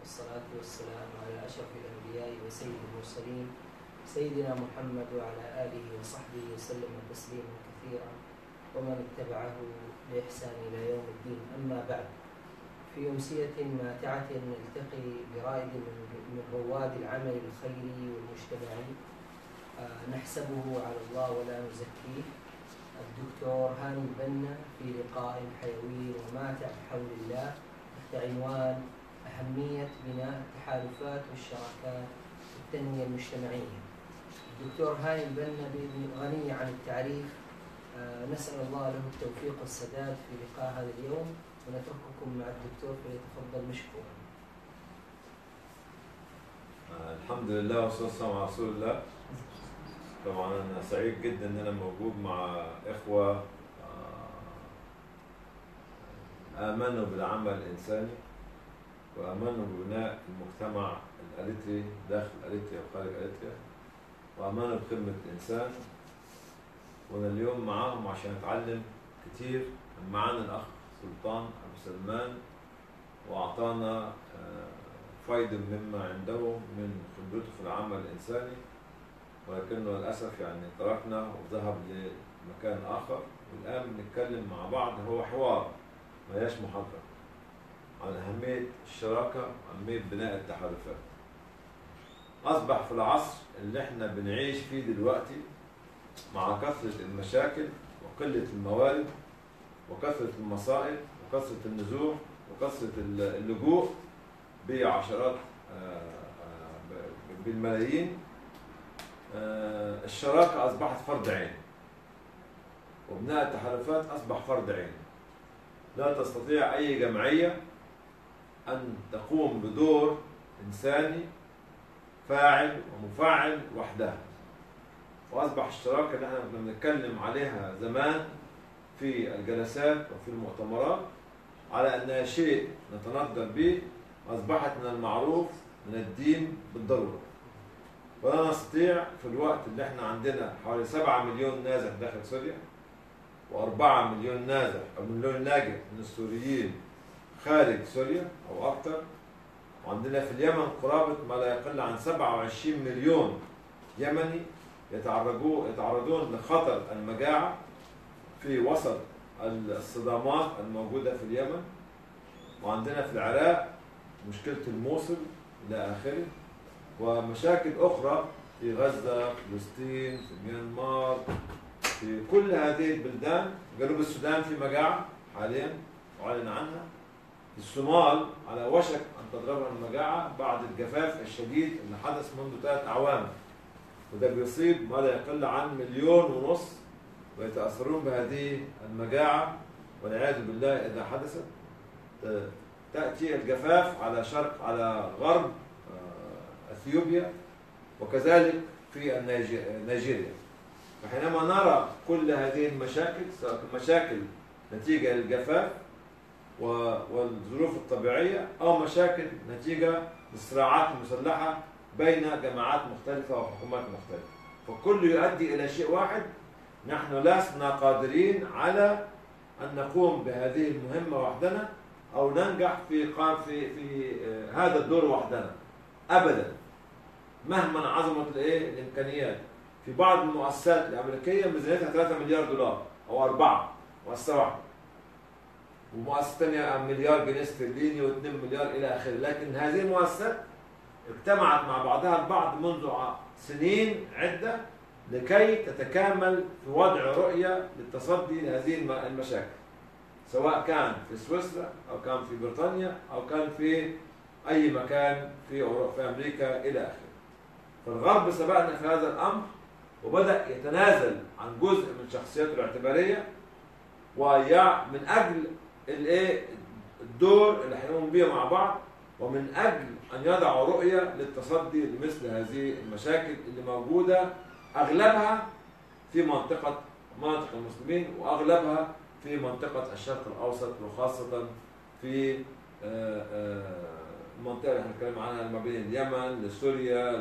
والصلاة والسلام على أشرف الأنبياء وسيد المرسلين سيدنا محمد وعلى آله وصحبه وسلم تسليما كثيرا ومن اتبعه بإحسان إلى يوم الدين أما بعد في أمسية ماتعة نلتقي برائد من رواد العمل الخيري والمجتمعي آه، نحسبه على الله ولا نزكيه الدكتور هاني البنا في لقاء حيوي وماتع بحول الله تحت عنوان أهمية بناء التحالفات والشراكات في التنمية المجتمعية الدكتور هاني البنا غني عن التعريف آه، نسأل الله له التوفيق والسداد في لقاء هذا اليوم ونترككم مع الدكتور فليتفضل مشكورا آه، الحمد لله والصلاة والسلام على رسول الله طبعا أنا سعيد جدا إن أنا موجود مع إخوة آه، آمنوا بالعمل الإنساني وآمنوا ببناء المجتمع الأريتري داخل أريتريا وخارج أريتريا وآمنوا بخدمة الإنسان وأنا اليوم معاهم عشان أتعلم كتير معانا الأخ سلطان أبو سلمان وأعطانا آه، فايدة مما عنده من خبرته في العمل الإنساني ولكنه للأسف يعني تركنا وذهب لمكان آخر والآن بنتكلم مع بعض هو حوار ما هياش محاضرة عن أهمية الشراكة وأهمية بناء التحالفات أصبح في العصر اللي احنا بنعيش فيه دلوقتي مع كثرة المشاكل وقلة الموارد وكثرة المصائب وكثرة النزوح وكثرة اللجوء بعشرات آه، آه، بالملايين آه، الشراكة أصبحت فرض عين وبناء التحالفات أصبح فرض عين لا تستطيع أي جمعية أن تقوم بدور إنساني فاعل ومفاعل وحدها وأصبح الشراكة اللي احنا كنا بنتكلم عليها زمان في الجلسات وفي المؤتمرات على أنها شيء نتنظر به أصبحت من المعروف من الدين بالضرورة ولا نستطيع في الوقت اللي احنا عندنا حوالي 7 مليون نازح داخل سوريا و4 مليون نازح أو مليون لاجئ من السوريين خارج سوريا أو أكثر وعندنا في اليمن قرابة ما لا يقل عن 27 مليون يمني يتعرضون يتعرضون لخطر المجاعة في وسط الصدامات الموجودة في اليمن وعندنا في العراق مشكلة الموصل إلى آخره ومشاكل أخرى في غزة فلسطين في ميانمار في كل هذه البلدان جنوب السودان في مجاعة حاليا أعلن عنها في الصومال على وشك أن تضربها المجاعة بعد الجفاف الشديد اللي حدث منذ ثلاث أعوام وده بيصيب ما لا يقل عن مليون ونص ويتأثرون بهذه المجاعة والعياذ بالله إذا حدثت تأتي الجفاف على شرق على غرب آه، أثيوبيا وكذلك في نيجيريا فحينما نرى كل هذه المشاكل سواء مشاكل نتيجة للجفاف والظروف الطبيعية أو مشاكل نتيجة للصراعات المسلحة بين جماعات مختلفة وحكومات مختلفة فكل يؤدي إلى شيء واحد نحن لسنا قادرين على أن نقوم بهذه المهمة وحدنا أو ننجح في في في آه، هذا الدور وحدنا أبدا مهما عظمت الايه الامكانيات في بعض المؤسسات الامريكيه ميزانيتها 3 مليار دولار او 4 مؤسسه واحده ومؤسسه ثانيه مليار جنيه استرليني و2 مليار الى اخره لكن هذه المؤسسات اجتمعت مع بعضها البعض منذ سنين عده لكي تتكامل في وضع رؤيه للتصدي لهذه المشاكل سواء كان في سويسرا او كان في بريطانيا او كان في اي مكان في أوروبا في امريكا الى اخره. فالغرب سبقنا في هذا الامر وبدا يتنازل عن جزء من شخصيته الاعتباريه ومن اجل الايه الدور اللي هيقوم بيه مع بعض ومن اجل ان يضعوا رؤيه للتصدي لمثل هذه المشاكل اللي موجوده اغلبها في منطقه مناطق المسلمين واغلبها في منطقة الشرق الأوسط وخاصة في آه، آه، المنطقة اللي هنتكلم عنها ما بين اليمن لسوريا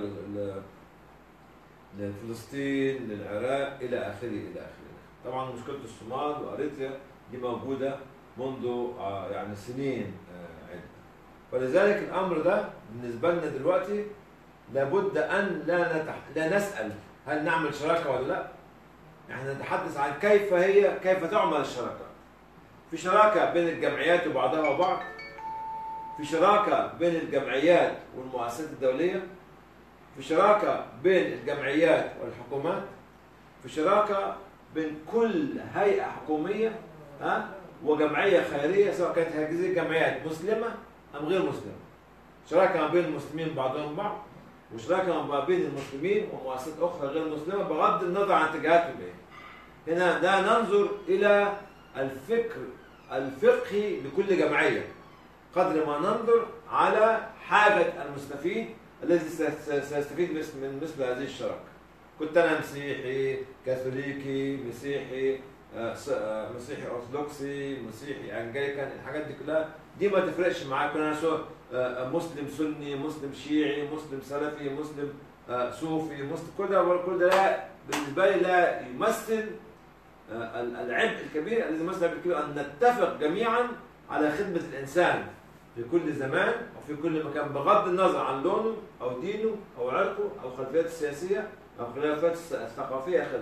لفلسطين للعراق إلى آخره إلى آخره طبعا مشكلة الصومال وأريتريا دي موجودة منذ آه، يعني سنين عدة ولذلك الامر ده بالنسبه لنا دلوقتي لابد ان لا نتح... لا نسال هل نعمل شراكه ولا لا؟ احنا نتحدث عن كيف هي كيف تعمل الشراكه. في شراكه بين الجمعيات وبعضها وبعض. في شراكه بين الجمعيات والمؤسسات الدوليه. في شراكه بين الجمعيات والحكومات. في شراكه بين كل هيئه حكوميه ها وجمعيه خيريه سواء كانت هذه الجمعيات مسلمه ام غير مسلمه. شراكه ما بين المسلمين بعضهم بعض وشراكه ما بين المسلمين ومؤسسات اخرى غير مسلمه بغض النظر عن اتجاهاتهم ايه. هنا ده ننظر الى الفكر الفقهي لكل جمعيه قدر ما ننظر على حاجه المستفيد الذي سيستفيد من مثل هذه الشراكه. كنت انا مسيحي، كاثوليكي، مسيحي، مسيحي ارثوذكسي، مسيحي انجليكان، الحاجات دي كلها دي ما تفرقش معاك انا سواء مسلم سني مسلم شيعي مسلم سلفي مسلم صوفي مسلم كل ده كل ده لا بالنسبه لي لا يمثل العبء الكبير الذي يمثل العبء الكبير ان نتفق جميعا على خدمه الانسان في كل زمان وفي كل مكان بغض النظر عن لونه او دينه او عرقه او خلفيته السياسيه او خلفيته الثقافيه اخره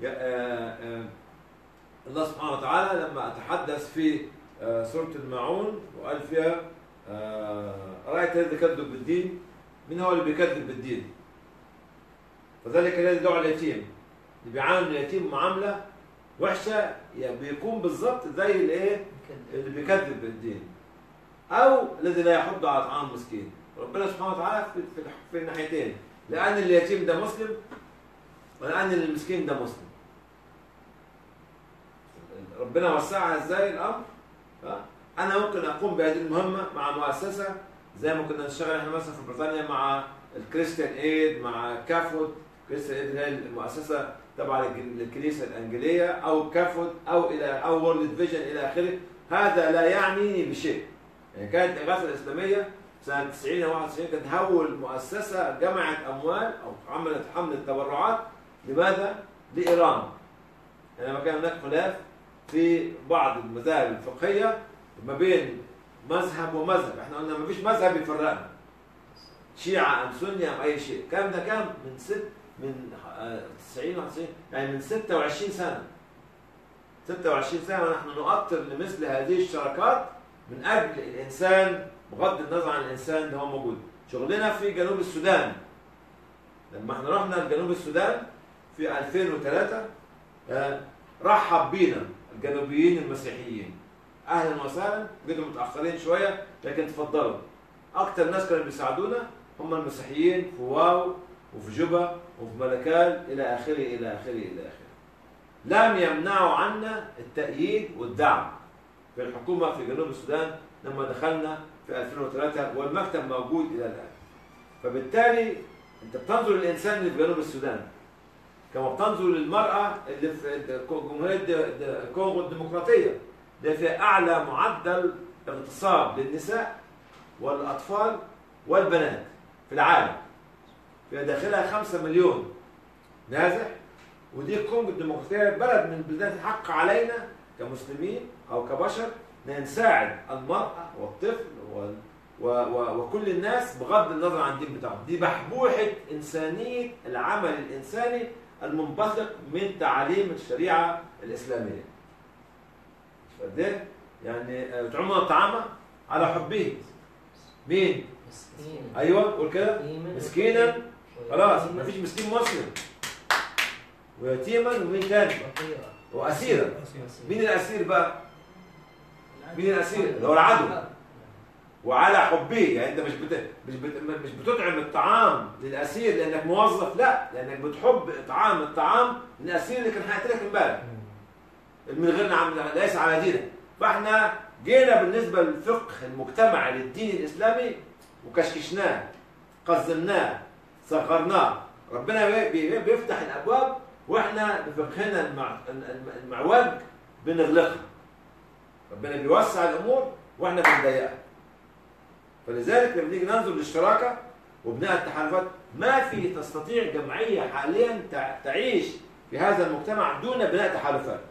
الله سبحانه وتعالى لما اتحدث في سوره الماعون وقال فيها رأيت الذي يكذب بالدين من هو اللي بيكذب بالدين فذلك الذي يدعو اليتيم اللي بيعامل اليتيم معاملة وحشة يعني بيكون بالظبط زي الايه اللي بيكذب بالدين او الذي لا يحض على طعام مسكين ربنا سبحانه وتعالى في, في, في الناحيتين لان اليتيم ده مسلم ولان المسكين ده مسلم ربنا وسعها ازاي الامر انا ممكن اقوم بهذه المهمه مع مؤسسه زي ما كنا نشتغل احنا مثلا في بريطانيا مع الكريستيان ايد مع كافود كريستيان ايد هي المؤسسه تبع للكنيسه الانجيليه او كافود او الى او وورلد فيجن الى اخره هذا لا يعنيني بشيء يعني كانت الاغاثه الاسلاميه سنه 90 او 91 كانت اول مؤسسه جمعت اموال او عملت حمله تبرعات لماذا؟ لايران يعني لما كان هناك خلاف في بعض المذاهب الفقهيه ما بين مذهب ومذهب احنا قلنا ما فيش مذهب يفرقنا شيعة أم سني أم أي شيء الكلام ده كام من ست من 90 أو 90 يعني من 26 سنة 26 سنة ونحن نؤطر لمثل هذه الشراكات من أجل الإنسان بغض النظر عن الإنسان اللي هو موجود شغلنا في جنوب السودان لما احنا رحنا لجنوب السودان في 2003 رحب بينا الجنوبيين المسيحيين اهلا وسهلا جيتوا متاخرين شويه لكن تفضلوا اكتر ناس كانوا بيساعدونا هم المسيحيين في واو وفي جوبا وفي ملكال الى اخره الى اخره الى اخره لم يمنعوا عنا التأييد والدعم في الحكومة في جنوب السودان لما دخلنا في 2003 والمكتب موجود إلى الآن فبالتالي أنت بتنظر للإنسان اللي في جنوب السودان كما بتنظر للمرأة اللي في جمهورية الكونغو الديمقراطية اللي فيها أعلى معدل اغتصاب للنساء والأطفال والبنات في العالم فيها داخلها 5 مليون نازح ودي الكونغو الديمقراطية بلد من بلدان الحق علينا كمسلمين أو كبشر أن نساعد المرأة والطفل وال و و وكل الناس بغض النظر عن الدين بتاعهم دي بحبوحة إنسانية العمل الإنساني المنبثق من تعاليم الشريعة الإسلامية فده يعني بتعمل الطعامة على حبه مين؟ مسكين أيوه قول كده يتيما مسكينا خلاص ويتيما مفيش مسكين مسلم ويتيما ومين تاني؟ وفقيرا. وأسيرا مين الأسير بقى؟ مين الأسير؟ اللي هو العدو العدو وعلى حبه يعني انت مش بت... مش بت... مش بتطعم الطعام للاسير لانك موظف لا لانك بتحب اطعام الطعام للاسير اللي كان هيقتلك امبارح من غير عم ليس على دينك فاحنا جينا بالنسبه للفقه المجتمعي للدين الاسلامي وكشكشناه قزمناه صغرناه ربنا بي- بي- بيفتح الابواب واحنا بفقهنا المع... الم- المعوج بنغلقها ربنا بيوسع الامور واحنا بنضيقها فلذلك لما نيجي ننظر للشراكه وبناء التحالفات ما في تستطيع جمعيه حاليا تع- تعيش في هذا المجتمع دون بناء تحالفات.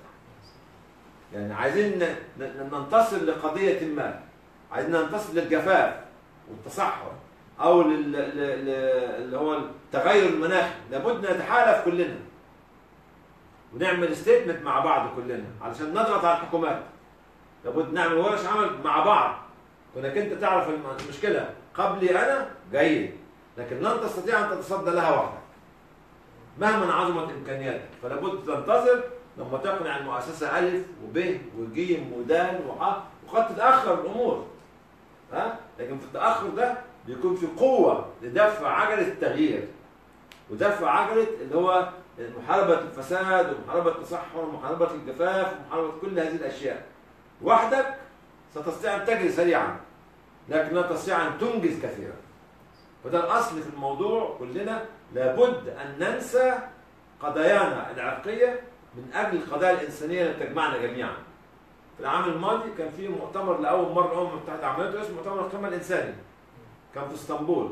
يعني عايزين ن- ن- ننتصر لقضيه ما، عايزين ننتصر للجفاف، والتصحر او لل- ل- ل- اللي هو التغير المناخي لابد نتحالف كلنا ونعمل ستيتمنت مع بعض كلنا علشان نضغط على الحكومات لابد نعمل ورش عمل مع بعض كونك انت تعرف الم- المشكله قبلي انا جيد لكن لن تستطيع ان تتصدى لها وحدك مهما عظمت امكانياتك فلا بد تنتظر لما تقنع المؤسسه الف وب وجيم ودال وح وقد تتاخر الامور ها لكن في التاخر ده بيكون في قوه لدفع عجله التغيير ودفع عجله اللي هو محاربه الفساد ومحاربه التصحر ومحاربه الجفاف ومحاربه كل هذه الاشياء وحدك ستستطيع ان تجري سريعا لكن لا تستطيع ان تنجز كثيرا وده الاصل في الموضوع كلنا لابد ان ننسى قضايانا العرقيه من اجل القضايا الانسانيه اللي تجمعنا جميعا. في العام الماضي كان في مؤتمر لاول مره الامم المتحده عملته اسمه مؤتمر القمه الانساني. كان في اسطنبول.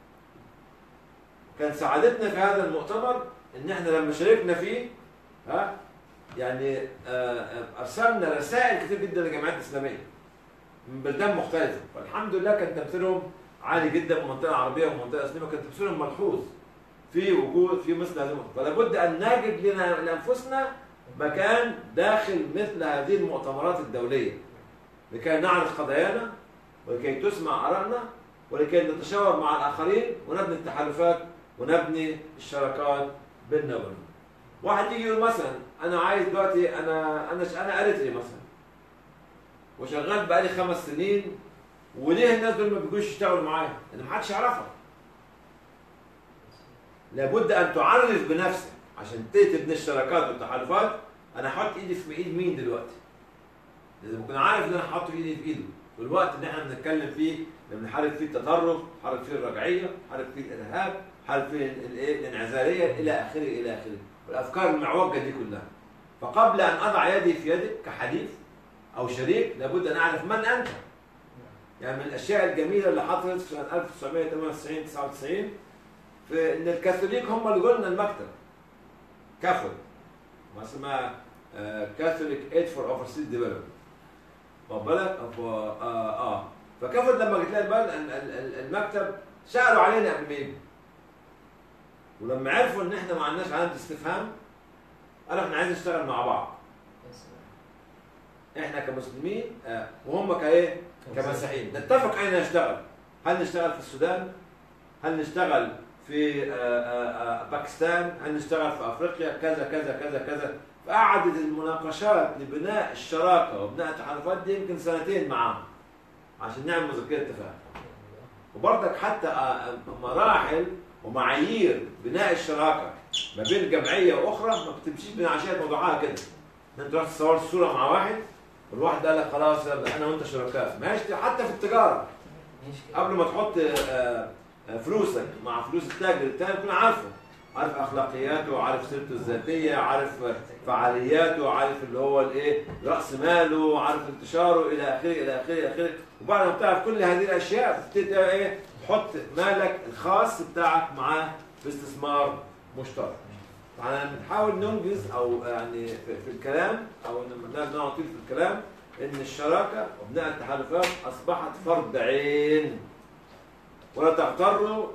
كان سعادتنا في هذا المؤتمر ان احنا لما شاركنا فيه ها يعني آه، آه، ارسلنا رسائل كتير جدا للجمعيات الاسلاميه من بلدان مختلفه والحمد لله كان تمثيلهم عالي جدا من المنطقه العربيه والمنطقه الاسلاميه كان تمثيلهم ملحوظ في وجود في مثل هذه المؤتمرات فلا بد ان نجد لنا لانفسنا مكان داخل مثل هذه المؤتمرات الدوليه لكي نعرف قضايانا ولكي تسمع ارائنا ولكي نتشاور مع الاخرين ونبني التحالفات ونبني الشراكات بيننا وبينهم. واحد يجي يقول مثلا انا عايز دلوقتي انا انا انا اريتري مثلا وشغال بقالي خمس سنين وليه الناس دول ما بيجوش يشتغلوا معايا؟ لان ما حدش يعرفها. لابد ان تعرف بنفسك عشان تبتدي تبني الشراكات والتحالفات انا هحط ايدي في ايد مين دلوقتي؟ لازم اكون عارف ان انا هحط ايدي في ايده والوقت اللي احنا بنتكلم فيه اللي بنحارب فيه التطرف، نحارب فيه الرجعيه، نحارب فيه الارهاب، نحارب فيه ال- الايه الانعزاليه الى اخره الى اخره، والافكار المعوجه دي كلها. فقبل ان اضع يدي في يدك كحليف او شريك لابد ان اعرف من انت. يعني من الاشياء الجميله اللي حصلت في سنه 1998 99 في ان الكاثوليك هم اللي قلنا المكتب كاثول ما اسمها كاثوليك ايد فور اوفرسيز ديفلوبمنت واخد بالك أف- اه اه فكافل لما جيت لها البلد ال- ال- ال- المكتب سالوا علينا قبل ما يجوا ولما عرفوا ان احنا ما عندناش علامه استفهام قالوا احنا عايزين نشتغل مع بعض يا سلام. احنا كمسلمين آه وهم كايه كمسيحيين نتفق اين نشتغل هل نشتغل في السودان هل نشتغل في آه، آه، آه، باكستان هل نشتغل في افريقيا كذا كذا كذا كذا فقعدت المناقشات لبناء الشراكه وبناء التحالفات دي يمكن سنتين معاهم عشان نعمل مذكره اتفاق وبرضك حتى آه، مراحل ومعايير بناء الشراكه ما بين جمعيه واخرى ما بتمشيش بين عشان موضوعها كده ان انت رحت صورت صوره مع واحد والواحد قال لك خلاص يلا انا وانت شركاء ماشي حتى في التجاره مشكلة. قبل ما تحط آه، آه، فلوسك مع فلوس التاجر التاني تكون عارفه عارف اخلاقياته عارف سيرته الذاتيه عارف آه، فعالياته عارف اللي هو الايه راس ماله عارف انتشاره الى اخره الى اخره الى اخره وبعد ما بتعرف كل هذه الاشياء بتبتدي تعمل ايه تحط مالك الخاص بتاعك معاه في استثمار مشترك فاحنا بنحاول ننجز او يعني في, في الكلام او لما نقعد نطيل في الكلام ان الشراكه وبناء التحالفات اصبحت فرض عين ولا تغتروا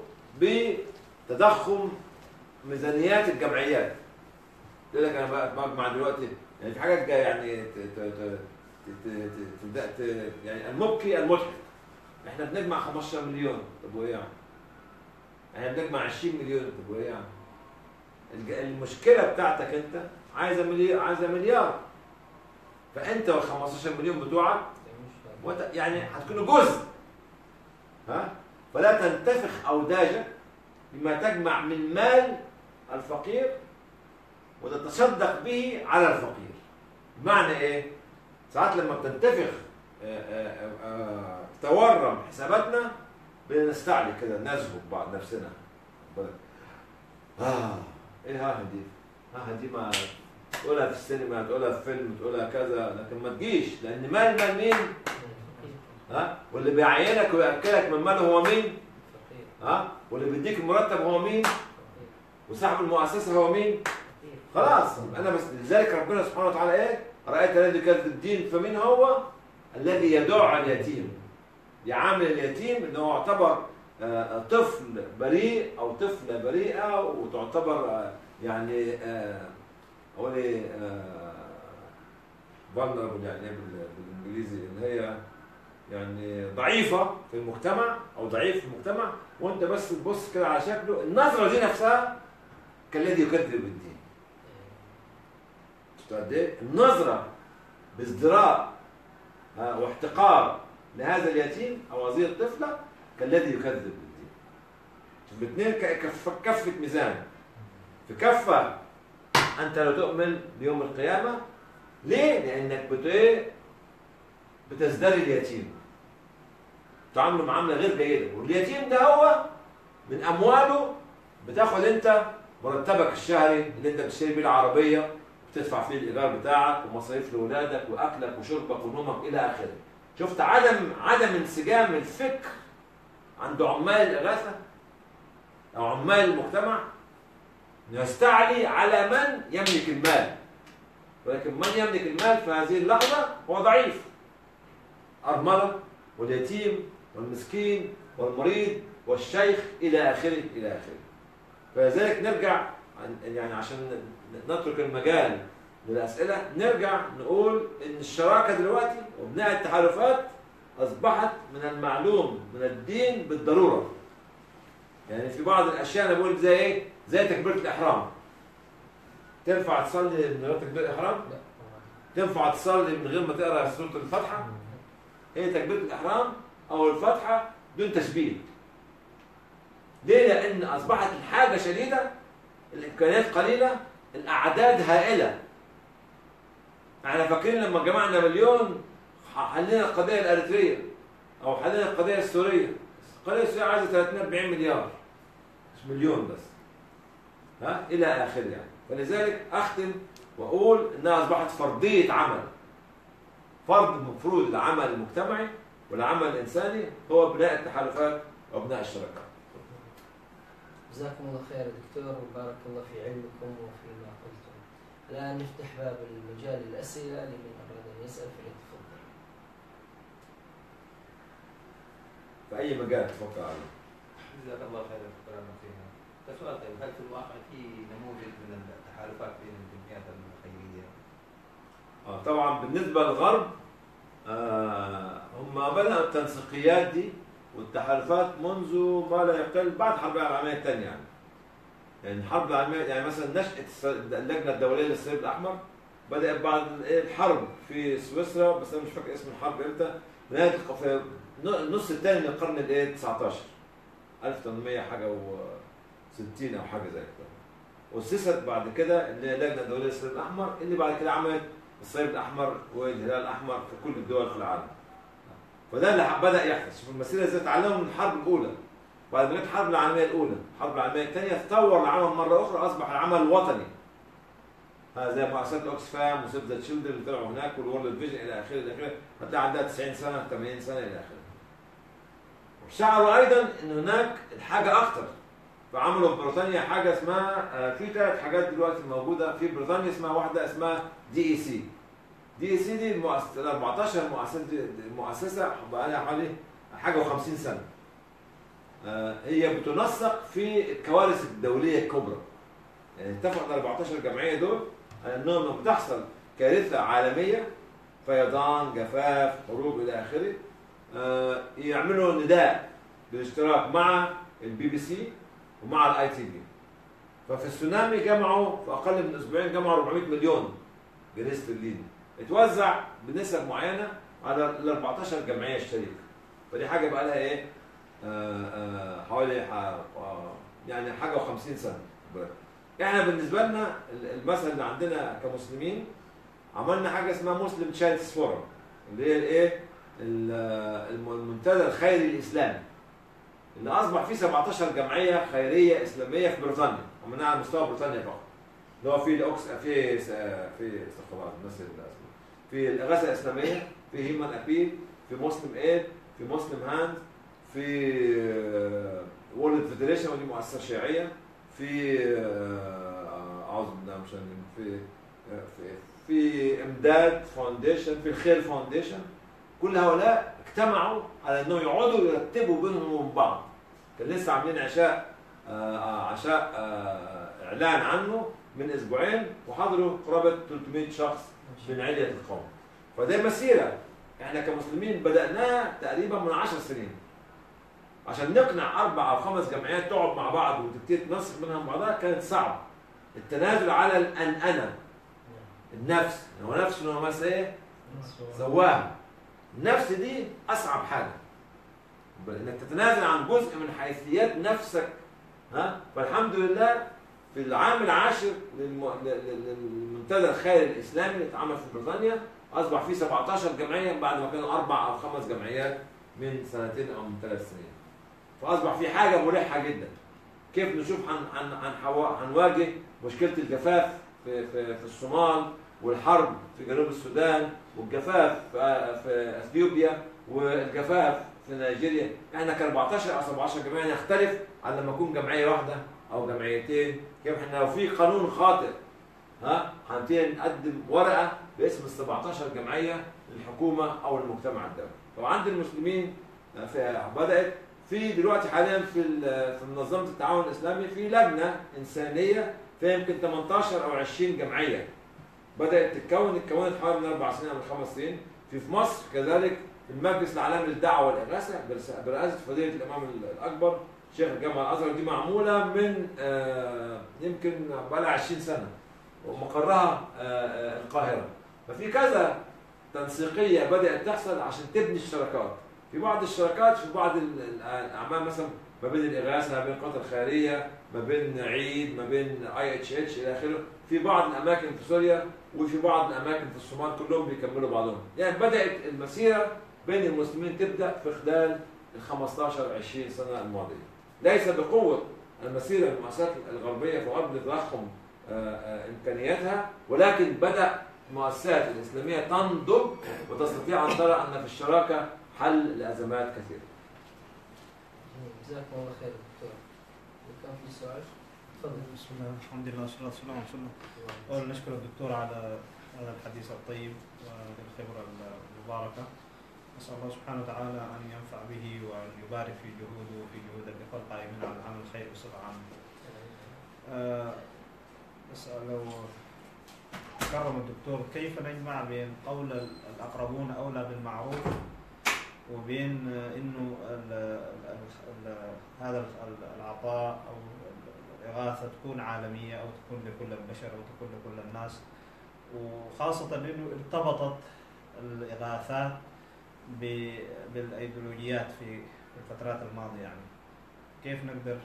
بتضخم ميزانيات الجمعيات يقول لك انا بقى بجمع دلوقتي يعني في حاجات جايه يعني ت- ت- ت- ت- ت- تبدا ت- يعني المبكي المضحك احنا بنجمع 15 مليون طب وايه يعني؟ احنا بنجمع 20 مليون طب وايه يعني؟ الج- المشكله بتاعتك انت عايزه مليار عايزه مليار فانت وال 15 مليون بتوعك وت- يعني هتكونوا جزء ها فلا تنتفخ اوداجك بما تجمع من مال الفقير وتتصدق به على الفقير بمعنى ايه ساعات لما بتنتفخ آه، آه، آه، تورم حساباتنا بنستعلي كده نزهق بعض نفسنا اه ايه ها دي ها دي ما تقولها في السينما تقولها في فيلم تقولها كذا لكن ما تجيش لان مال مال مين ها واللي بيعينك وياكلك من ماله هو مين فقير ها واللي بيديك المرتب هو مين فقير وصاحب المؤسسه هو مين فقير. خلاص انا بس لذلك ربنا سبحانه وتعالى ايه رايت الذي كذب الدين فمن هو الذي يدع اليتيم يعامل اليتيم انه هو يعتبر آه، طفل بريء او طفله بريئه وتعتبر آه، يعني آه، اقول ايه vulnerable يعني إيه بال- بالانجليزي اللي هي يعني ضعيفه في المجتمع او ضعيف في المجتمع وانت بس تبص كده على شكله النظره دي نفسها كالذي يكذب بالدين شفت قد ايه؟ النظره بازدراء ها، واحتقار لهذا اليتيم او هذه الطفله كالذي يكذب بالدين. شوف الاثنين ك- كف كفه ميزان. في كفه انت لا تؤمن بيوم القيامه ليه؟ لانك بت ايه؟ بتزدري اليتيم. تعامله معامله غير جيده، واليتيم ده هو من امواله بتاخد انت مرتبك الشهري اللي انت بتشتري بيه العربيه بتدفع فيه الايجار بتاعك ومصاريف لاولادك واكلك وشربك ونومك الى اخره. شفت عدم عدم انسجام الفكر عند عمال الاغاثه او عمال المجتمع يستعلي على من يملك المال ولكن من يملك المال في هذه اللحظه هو ضعيف ارمله واليتيم والمسكين والمريض والشيخ الى اخره الى اخره فلذلك نرجع عن- يعني عشان نترك المجال للاسئله نرجع نقول ان الشراكه دلوقتي وبناء التحالفات اصبحت من المعلوم من الدين بالضروره يعني في بعض الاشياء انا بقول زي ايه زي تكبيره الاحرام تنفع تصلي من غير تكبيره الاحرام لا تنفع تصلي من غير ما تقرا سوره الفاتحه هي تكبيره الاحرام او الفاتحه دون تشبيه ليه لان اصبحت الحاجه شديده الامكانيات قليله الاعداد هائله احنا فاكرين لما جمعنا مليون حلينا القضيه الاريتريه او حلينا القضيه السوريه القضيه السوريه عايزه 30 40 مليار مش مليون بس ها الى اخره يعني فلذلك اختم واقول انها اصبحت فرضيه عمل فرض المفروض العمل المجتمعي والعمل الانساني هو بناء التحالفات وبناء الشراكات جزاكم الله خير يا دكتور وبارك الله في علمكم وفيما قلتم. الآن نفتح باب المجال للأسئلة لمن أراد أن يسأل فليتفضل. في اي مجال تفكر عليه جزاك الله خير دكتور فيها فسؤال طيب هل في الواقع في نموذج من التحالفات بين الجمعيات الخيريه؟ آه طبعا بالنسبه للغرب آه هم بدأوا التنسيقيات دي والتحالفات منذ ما لا يقل بعد الحرب العالميه الثانيه يعني. يعني الحرب العالميه يعني مثلا نشاه الس- اللجنه الدوليه للصليب الاحمر بدات بعد إيه الحرب في سويسرا بس انا مش فاكر اسم الحرب امتى نهايه الق- في النص الثاني من القرن الايه 19 1800 حاجه و60 او حاجه زي كده واسست بعد كده اللي هي اللجنه الدوليه للصليب الاحمر اللي بعد كده عملت الصليب الاحمر والهلال الاحمر في كل الدول في العالم فده اللي بدا يحدث شوف المسيره ازاي اتعلموا من الحرب الاولى بعد ما جت الحرب العالميه الاولى الحرب العالميه الثانيه تطور العمل مره اخرى اصبح العمل وطني ها زي مؤسسات اوكسفام وسيف ذا تشيلدرن اللي طلعوا هناك والورلد فيجن الى اخره الى اخره هتلاقي عندها 90 سنه 80 سنه الى اخره شعروا ايضا ان هناك الحاجه اكتر فعملوا في بريطانيا حاجه اسمها آه، في ثلاث حاجات دلوقتي موجوده في بريطانيا اسمها واحده اسمها دي اي سي دي اي سي دي المؤسسه ال 14 مؤسسه دي- دي مؤسسه بقى لها حوالي حاجه و50 سنه آه، هي بتنسق في الكوارث الدوليه الكبرى يعني اتفق ال 14 جمعيه دول على انهم لما بتحصل كارثه عالميه فيضان جفاف حروب الى اخره آه، يعملوا نداء بالاشتراك مع البي بي سي ومع الاي تي بي ففي السونامي جمعوا في اقل من اسبوعين جمعوا 400 مليون جنيه استرليني اتوزع بنسب معينه على ال 14 جمعيه الشريكه فدي حاجه بقى لها ايه آه، آه، حوالي ح- آه، يعني حاجه و50 سنه احنا بالنسبه لنا ال- المثل اللي عندنا كمسلمين عملنا حاجه اسمها مسلم تشايلدز فورم اللي هي الايه ال- الم- المنتدى الخيري الاسلامي اللي اصبح فيه 17 جمعيه خيريه اسلاميه في بريطانيا عملناها على مستوى بريطانيا فقط اللي هو في الاوكس في س- في استغفر الله الناس اللي اسمه في الاغاثه الاسلاميه في هيومن ابيل في مسلم ايد في مسلم هاند في وورلد فيدريشن ودي مؤسسه شيعيه في آه، اعوذ بالله مش في آه، في في امداد فاونديشن في الخير فاونديشن كل هؤلاء اجتمعوا على انهم يقعدوا يرتبوا بينهم وبين بعض كان لسه عاملين عشاء آه، آه، عشاء آه، اعلان عنه من اسبوعين وحضروا قرابه 300 شخص من علية القوم فده مسيره احنا كمسلمين بدأناها تقريبا من 10 سنين عشان نقنع اربع او خمس جمعيات تقعد مع بعض وتبتدي تنسق منها بعضها كانت صعبه التنازل على الأنأنة النفس هو نفس هو مثلا ايه سواها النفس دي اصعب حاجه انك تتنازل عن جزء من حيثيات نفسك ها فالحمد لله في العام العاشر للم- لل- للمنتدى الخيري الاسلامي اللي اتعمل في بريطانيا اصبح فيه 17 جمعيه بعد ما كانوا اربع او خمس جمعيات من سنتين او من ثلاث سنين فاصبح في حاجه مريحه جدا كيف نشوف هن هن هنحوا- هنواجه مشكله الجفاف في في في الصومال والحرب في جنوب السودان والجفاف في في اثيوبيا والجفاف في نيجيريا احنا ك 14 او 17 جمعيه نختلف عن لما نكون جمعيه واحده او جمعيتين كيف احنا لو في قانون خاطئ ها هنبتدي نقدم ورقه باسم ال 17 جمعيه للحكومه او المجتمع الدولي فعند المسلمين في بدات في دلوقتي حاليا في ال- في منظمه التعاون الاسلامي في لجنه انسانيه فيها يمكن 18 او 20 جمعيه بدات تتكون اتكونت حوالي من اربع سنين او من خمس سنين في في مصر كذلك المجلس العالمي للدعوه والاغاثه برس- برئاسه فضيله الامام الاكبر شيخ الجامعه الازهر دي معموله من آه، يمكن بقى لها 20 سنه ومقرها آه، آه، القاهره ففي كذا تنسيقيه بدات تحصل عشان تبني الشراكات في بعض الشراكات في بعض ال- ال- الاعمال مثلا ما بين الاغاثه ما بين القوات الخيريه ما بين عيد ما بين اي اتش اتش الى اخره في بعض الاماكن في سوريا وفي بعض الاماكن في الصومال كلهم بيكملوا بعضهم يعني بدات المسيره بين المسلمين تبدا في خلال ال 15 20 سنه الماضيه ليس بقوه المسيره المؤسسات الغربيه في غرب تضخم آه، آه، امكانياتها ولكن بدا المؤسسات الاسلاميه تنضج وتستطيع ان ترى ان في الشراكه حل لازمات كثيره. جميل. جزاكم الله خير دكتور لو كان في سؤال تفضل بسم الله الحمد لله والصلاة والسلام على رسول الله أولا نشكر الدكتور على هذا الحديث الطيب والخبرة المباركة نسأل الله سبحانه وتعالى أن ينفع به وأن يبارك في جهوده وفي جهود الإخوة القائمين على عمل الخير بصفة عامة. آه، بس لو كرم الدكتور كيف نجمع بين قول الأقربون أولى بالمعروف وبين آه، انه ال ال ال هذا ال- العطاء او الاغاثه تكون عالميه او تكون لكل البشر او تكون لكل الناس وخاصه انه ارتبطت الاغاثات ب- بالايديولوجيات في في الفترات الماضيه يعني كيف نقدر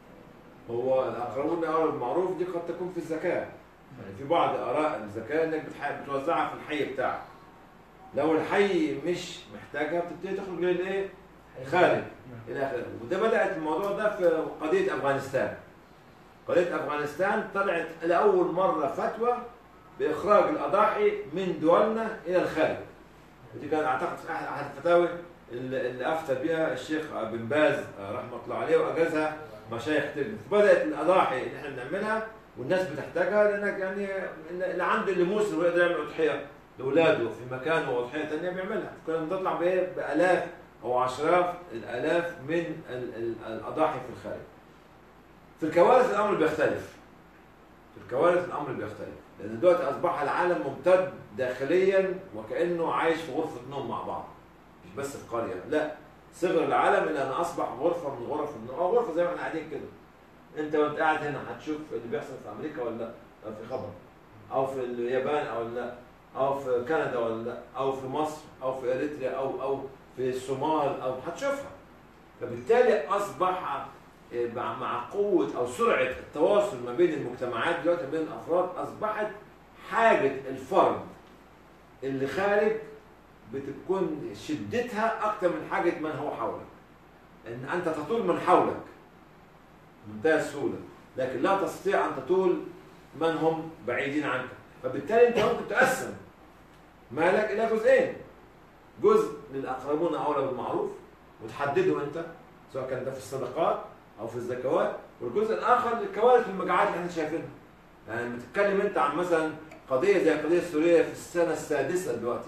هو الاقربون اولى بالمعروف دي قد تكون في الزكاه يعني في بعض اراء الزكاه انك بتح- بتوزعها في الحي بتاعك لو الحي مش محتاجها بتبتدي تخرج للايه؟ خارج الى اخره وده بدات الموضوع ده في قضيه افغانستان قضيه افغانستان طلعت لاول مره فتوى باخراج الاضاحي من دولنا الى الخارج ودي كان اعتقد في احد أحد الفتاوي اللي اللي افتى بها الشيخ بن باز رحمه الله عليه واجازها مشايخ كتير فبدات الاضاحي اللي احنا بنعملها والناس بتحتاجها لانك يعني اللي عنده اللي موسم ويقدر يعمل اضحيه لاولاده في مكانه واضحيه ثانيه بيعملها كنا بنطلع بايه بالاف او عشرات الالاف من ال- ال- الاضاحي في الخارج في الكوارث الامر بيختلف في الكوارث الامر بيختلف لان دلوقتي اصبح العالم ممتد داخليا وكانه عايش في غرفه نوم مع بعض مش بس في قريه لا صغر العالم الى ان اصبح غرفه من غرف النوم او غرفه زي ما احنا قاعدين كده انت وانت قاعد هنا هتشوف اللي بيحصل في امريكا ولا لا أو في خبر او في اليابان او لا او في كندا ولا لا او في مصر او في اريتريا او او في الصومال او هتشوفها فبالتالي اصبح إيه، مع مع قوه او سرعه التواصل ما بين المجتمعات دلوقتي ما بين الافراد اصبحت حاجه الفرد اللي خارج بتكون شدتها اكثر من حاجه من هو حولك ان انت تطول من حولك بمنتهى السهوله لكن لا تستطيع ان تطول من هم بعيدين عنك فبالتالي انت ممكن تقسم مالك الى جزئين جزء للاقربون اولى بالمعروف وتحدده انت سواء كان ده في الصدقات او في الزكوات والجزء الاخر للكوارث والمجاعات اللي احنا شايفينها يعني بتتكلم انت عن مثلا قضيه زي القضيه السوريه في السنه السادسه دلوقتي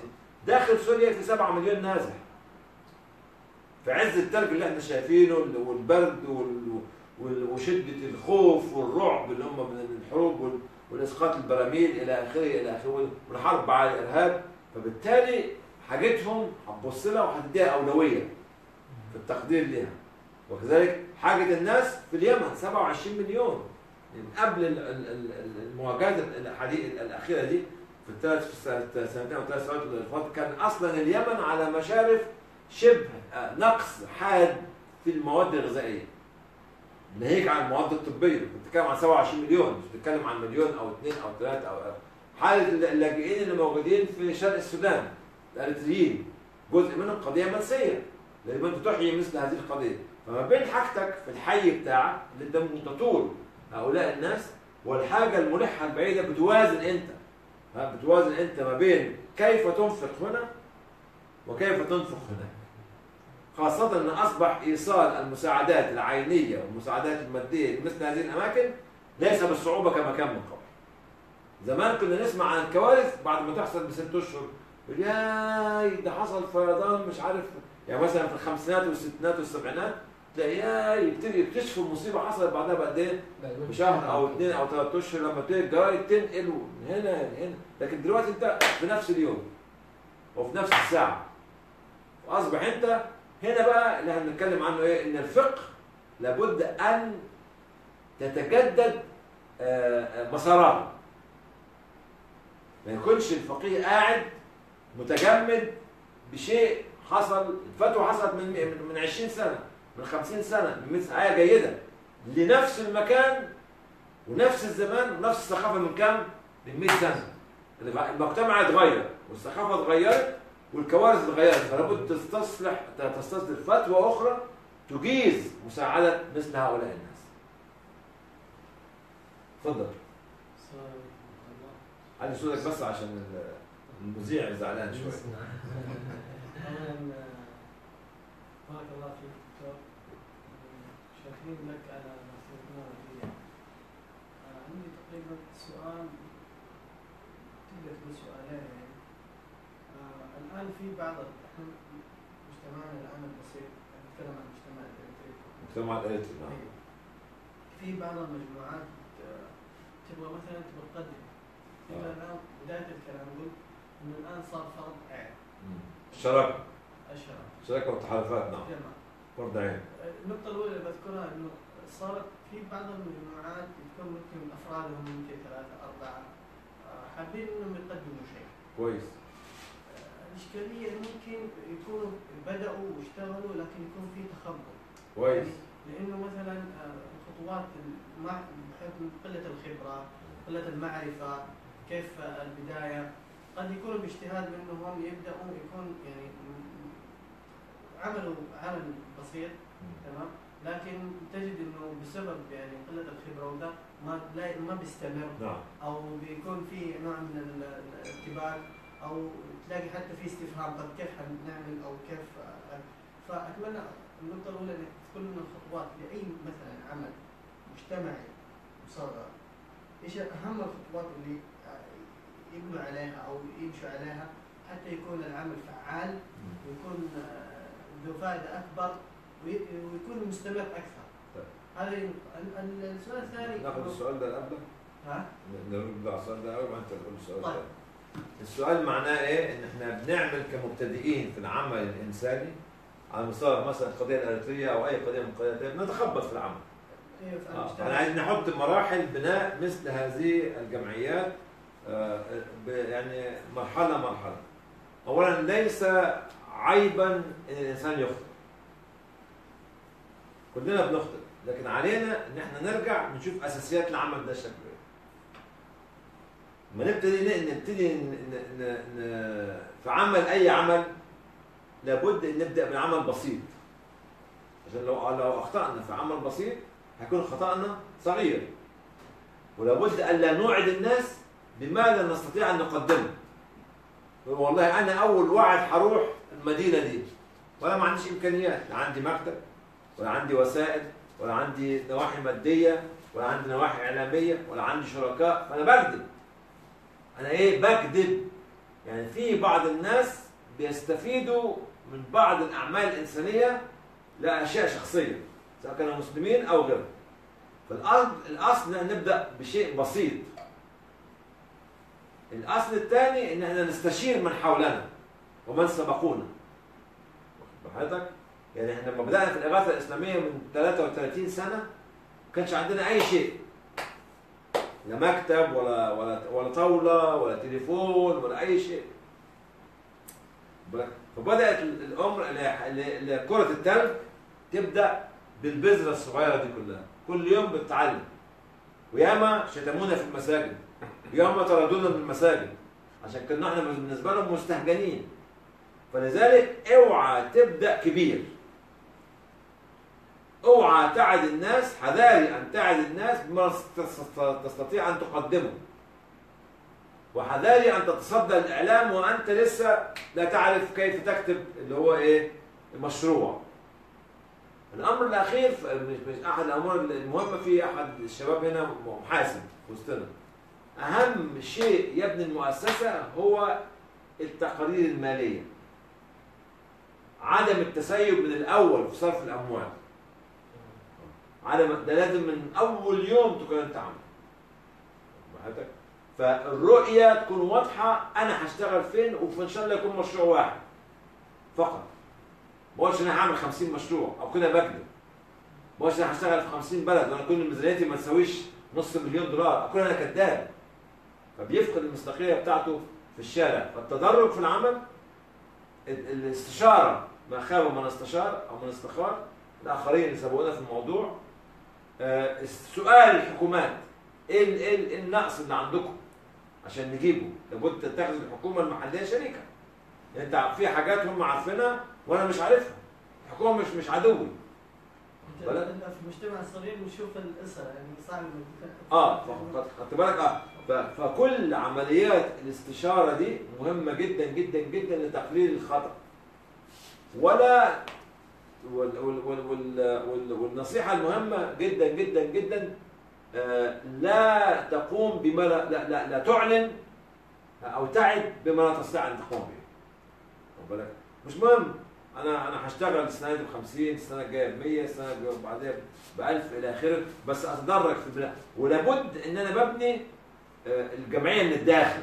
داخل سوريا في 7 مليون نازح في عز التلج اللي احنا شايفينه والبرد وال- وال- وشده الخوف والرعب اللي هم من الحروب وال- والاسقاط البراميل الى اخره الى اخره والحرب على الارهاب فبالتالي حاجتهم هتبص لها وهتديها اولويه في التقدير لها وكذلك حاجه الناس في اليمن 27 مليون من قبل ال- ال- ال- ال- المواجهات الحديث الاخيره دي في الثلاث في السنة- سنتين او ثلاث سنوات اللي فاتت كان اصلا اليمن على مشارف شبه آه، نقص حاد في المواد الغذائيه ناهيك عن المواد الطبيه بتتكلم عن 27 مليون مش بتتكلم عن مليون او اثنين او ثلاثه او حاله اللاجئين اللي موجودين في شرق السودان الاريتريين جزء منهم قضيه منسيه لازم انت تحيي مثل هذه القضيه فما بين حاجتك في الحي بتاعك اللي انت تطول هؤلاء الناس والحاجه الملحه البعيده بتوازن انت ها بتوازن انت ما بين كيف تنفق هنا وكيف تنفق هناك خاصة أن أصبح إيصال المساعدات العينية والمساعدات المادية لمثل هذه الأماكن ليس بالصعوبة كما كان من قبل. زمان كنا نسمع عن الكوارث بعد ما تحصل بست أشهر يقول ياي ده حصل فيضان مش عارف يعني مثلا في الخمسينات والستينات والسبعينات تلاقي ياي يبتدي يكتشفوا المصيبة حصلت بعدها بقد إيه؟ بشهر او اثنين او ثلاث اشهر لما تلاقي الجرايد تنقل من هنا لهنا لكن دلوقتي انت في نفس اليوم وفي نفس الساعه واصبح انت هنا بقى اللي هنتكلم عنه ايه ان الفقه لابد ان تتجدد آه، آه، مساراته ما يكونش الفقيه قاعد متجمد بشيء حصل الفتوى حصلت من من- من 20 سنه من 50 سنه من مثل آية جيدة لنفس المكان ونفس الزمان ونفس الثقافة من كام؟ من 100 سنة المجتمع اتغير والثقافة اتغيرت والكوارث اتغيرت فلا بد تستصلح تستصدر فتوى أخرى تجيز مساعدة مثل هؤلاء الناس. اتفضل علي صوتك بس عشان المذيع زعلان شوية. اولا بارك الله فيك دكتور شاكرين لك على نصيحتنا فيها عندي تقريبا سؤال تقدر تقول سؤالين يعني آه، الان في بعض احنا مجتمعنا الان البسيط نتكلم عن المجتمع الإريتري مجتمع الإريتري نعم. أيوة. في بعض المجموعات آه، تبغى مثلا تبغى تقدم إلى آه. الان بدايه الكلام قلت انه الان صار فرض عين مم. الشراكة الشرع شراكة والتحالفات نعم تمام فرض عين النقطة الأولى اللي بذكرها إنه صارت في بعض المجموعات تكون ممكن أفرادهم يمكن ثلاثة أربعة آه، حابين إنهم يقدموا شيء. كويس آه، الإشكالية إنه ممكن يكونوا بدأوا واشتغلوا لكن يكون في تخبط. كويس لأنه مثلا آه، الخطوات مع بحكم قلة الخبرة، قلة المعرفة، كيف آه، البداية قد يكونوا باجتهاد منهم يبدأوا يكون يعني م- عملوا عمل بسيط تمام لكن تجد انه بسبب يعني قله الخبره وده ما لا ما بيستمر نعم او بيكون في نوع من ال- الارتباك او تلاقي حتى في استفهام طب كيف حنعمل او كيف آه، فاتمنى النقطه الاولى انك تقول لنا الخطوات لاي مثلا عمل مجتمعي مصغر ايش اهم الخطوات اللي آه، يبنوا عليها او يمشوا عليها حتى يكون العمل فعال ويكون آه، ذو فائده اكبر وي- ويكون مستمر اكثر. طيب. هذه ال- ال- السؤال الثاني ناخذ السؤال ده قبله ها؟ نرد على السؤال ده اول ما انت تقول السؤال طيب. ده السؤال معناه ايه؟ ان احنا بنعمل كمبتدئين في العمل الانساني على مستوى مثلا القضيه الاريتريه او اي قضيه من القضايا التانية بنتخبط في العمل. ايوه في آه. المجتمع. انا عايز نحط مراحل بناء مثل هذه الجمعيات آه، ب- يعني مرحله مرحله. اولا ليس عيبا ان الانسان يخطئ. كلنا بنخطئ لكن علينا ان احنا نرجع نشوف اساسيات العمل ده شكله ايه. لما نبتدي ن- نبتدي ن- ن- ن- ن- في عمل اي عمل لابد ان نبدا بعمل بسيط. عشان لو لو اخطانا في عمل بسيط هيكون خطأنا صغير ولابد ألا نوعد الناس بما لا نستطيع أن نقدمه والله أنا أول واحد هروح المدينة دي ولا ما عنديش إمكانيات لا عندي مكتب ولا عندي وسائل ولا عندي نواحي مادية ولا عندي نواحي إعلامية ولا عندي شركاء فأنا بكذب أنا إيه بكذب يعني في بعض الناس بيستفيدوا من بعض الاعمال الانسانيه لاشياء شخصيه سواء كانوا مسلمين او غيرهم فالاصل الاصل ان نبدا بشيء بسيط الاصل الثاني ان احنا نستشير من حولنا ومن سبقونا واخد حضرتك يعني احنا لما بدانا في الاغاثه الاسلاميه من 33 سنه ما كانش عندنا اي شيء لا مكتب ولا ولا ولا طاوله ولا تليفون ولا اي شيء بالك؟ فبدات ال- الامر اللي- اللي- اللي كره التلج تبدا بالبذره الصغيره دي كلها كل يوم بتتعلم وياما شتمونا في المساجد وياما طردونا من المساجد عشان كنا احنا بالنسبه لهم مستهجنين فلذلك اوعى تبدا كبير اوعى تعد الناس حذاري ان تعد الناس بما تست- تستطيع ان تقدمه وحذاري ان تتصدى الاعلام وانت لسه لا تعرف كيف تكتب اللي هو ايه المشروع الامر الاخير ف- مش مش احد الامور المهمه في احد الشباب هنا محاسب في وسطنا اهم شيء يبني المؤسسه هو التقارير الماليه عدم التسيب من الاول في صرف الاموال عدم ده لازم من اول يوم تكون انت عامل براحتك فالرؤيه تكون واضحه انا هشتغل فين وان شاء الله يكون مشروع واحد فقط ما اقولش انا هعمل 50 مشروع او كده بكذب ما اقولش انا هشتغل في 50 بلد وانا كل ميزانيتي ما تساويش نص مليون دولار اكون انا كذاب فبيفقد المصداقيه بتاعته في الشارع فالتدرج في العمل ال- الاستشاره ما خاب من استشار او من استخار الاخرين اللي سبقونا في الموضوع آه، سؤال الحكومات ايه ال- ايه ال- إيه النقص اللي عندكم عشان نجيبه لابد تتخذ الحكومه المحليه شريكه يعني انت في حاجات هم عارفينها وانا مش عارفها الحكومه مش مش عدوي انت بلد. انت في المجتمع الصغير بنشوف الاسره يعني صعب إنك- اه ف- خدت بالك اه ف- فكل عمليات الاستشاره دي مهمه جدا جدا جدا لتقليل الخطا ولا وال وال وال وال وال والنصيحه المهمه جدا جدا جدا آه لا تقوم بما لا, لا, لا, لا تعلن او تعد بما لا تستطيع ان تقوم به واخد بالك مش مهم انا انا هشتغل السنه دي ب 50 السنه الجايه ب 100 السنه الجايه بعدها ب 1000 الى اخره بس اتدرج في البناء ولابد ان انا ببني آه، الجمعيه من الداخل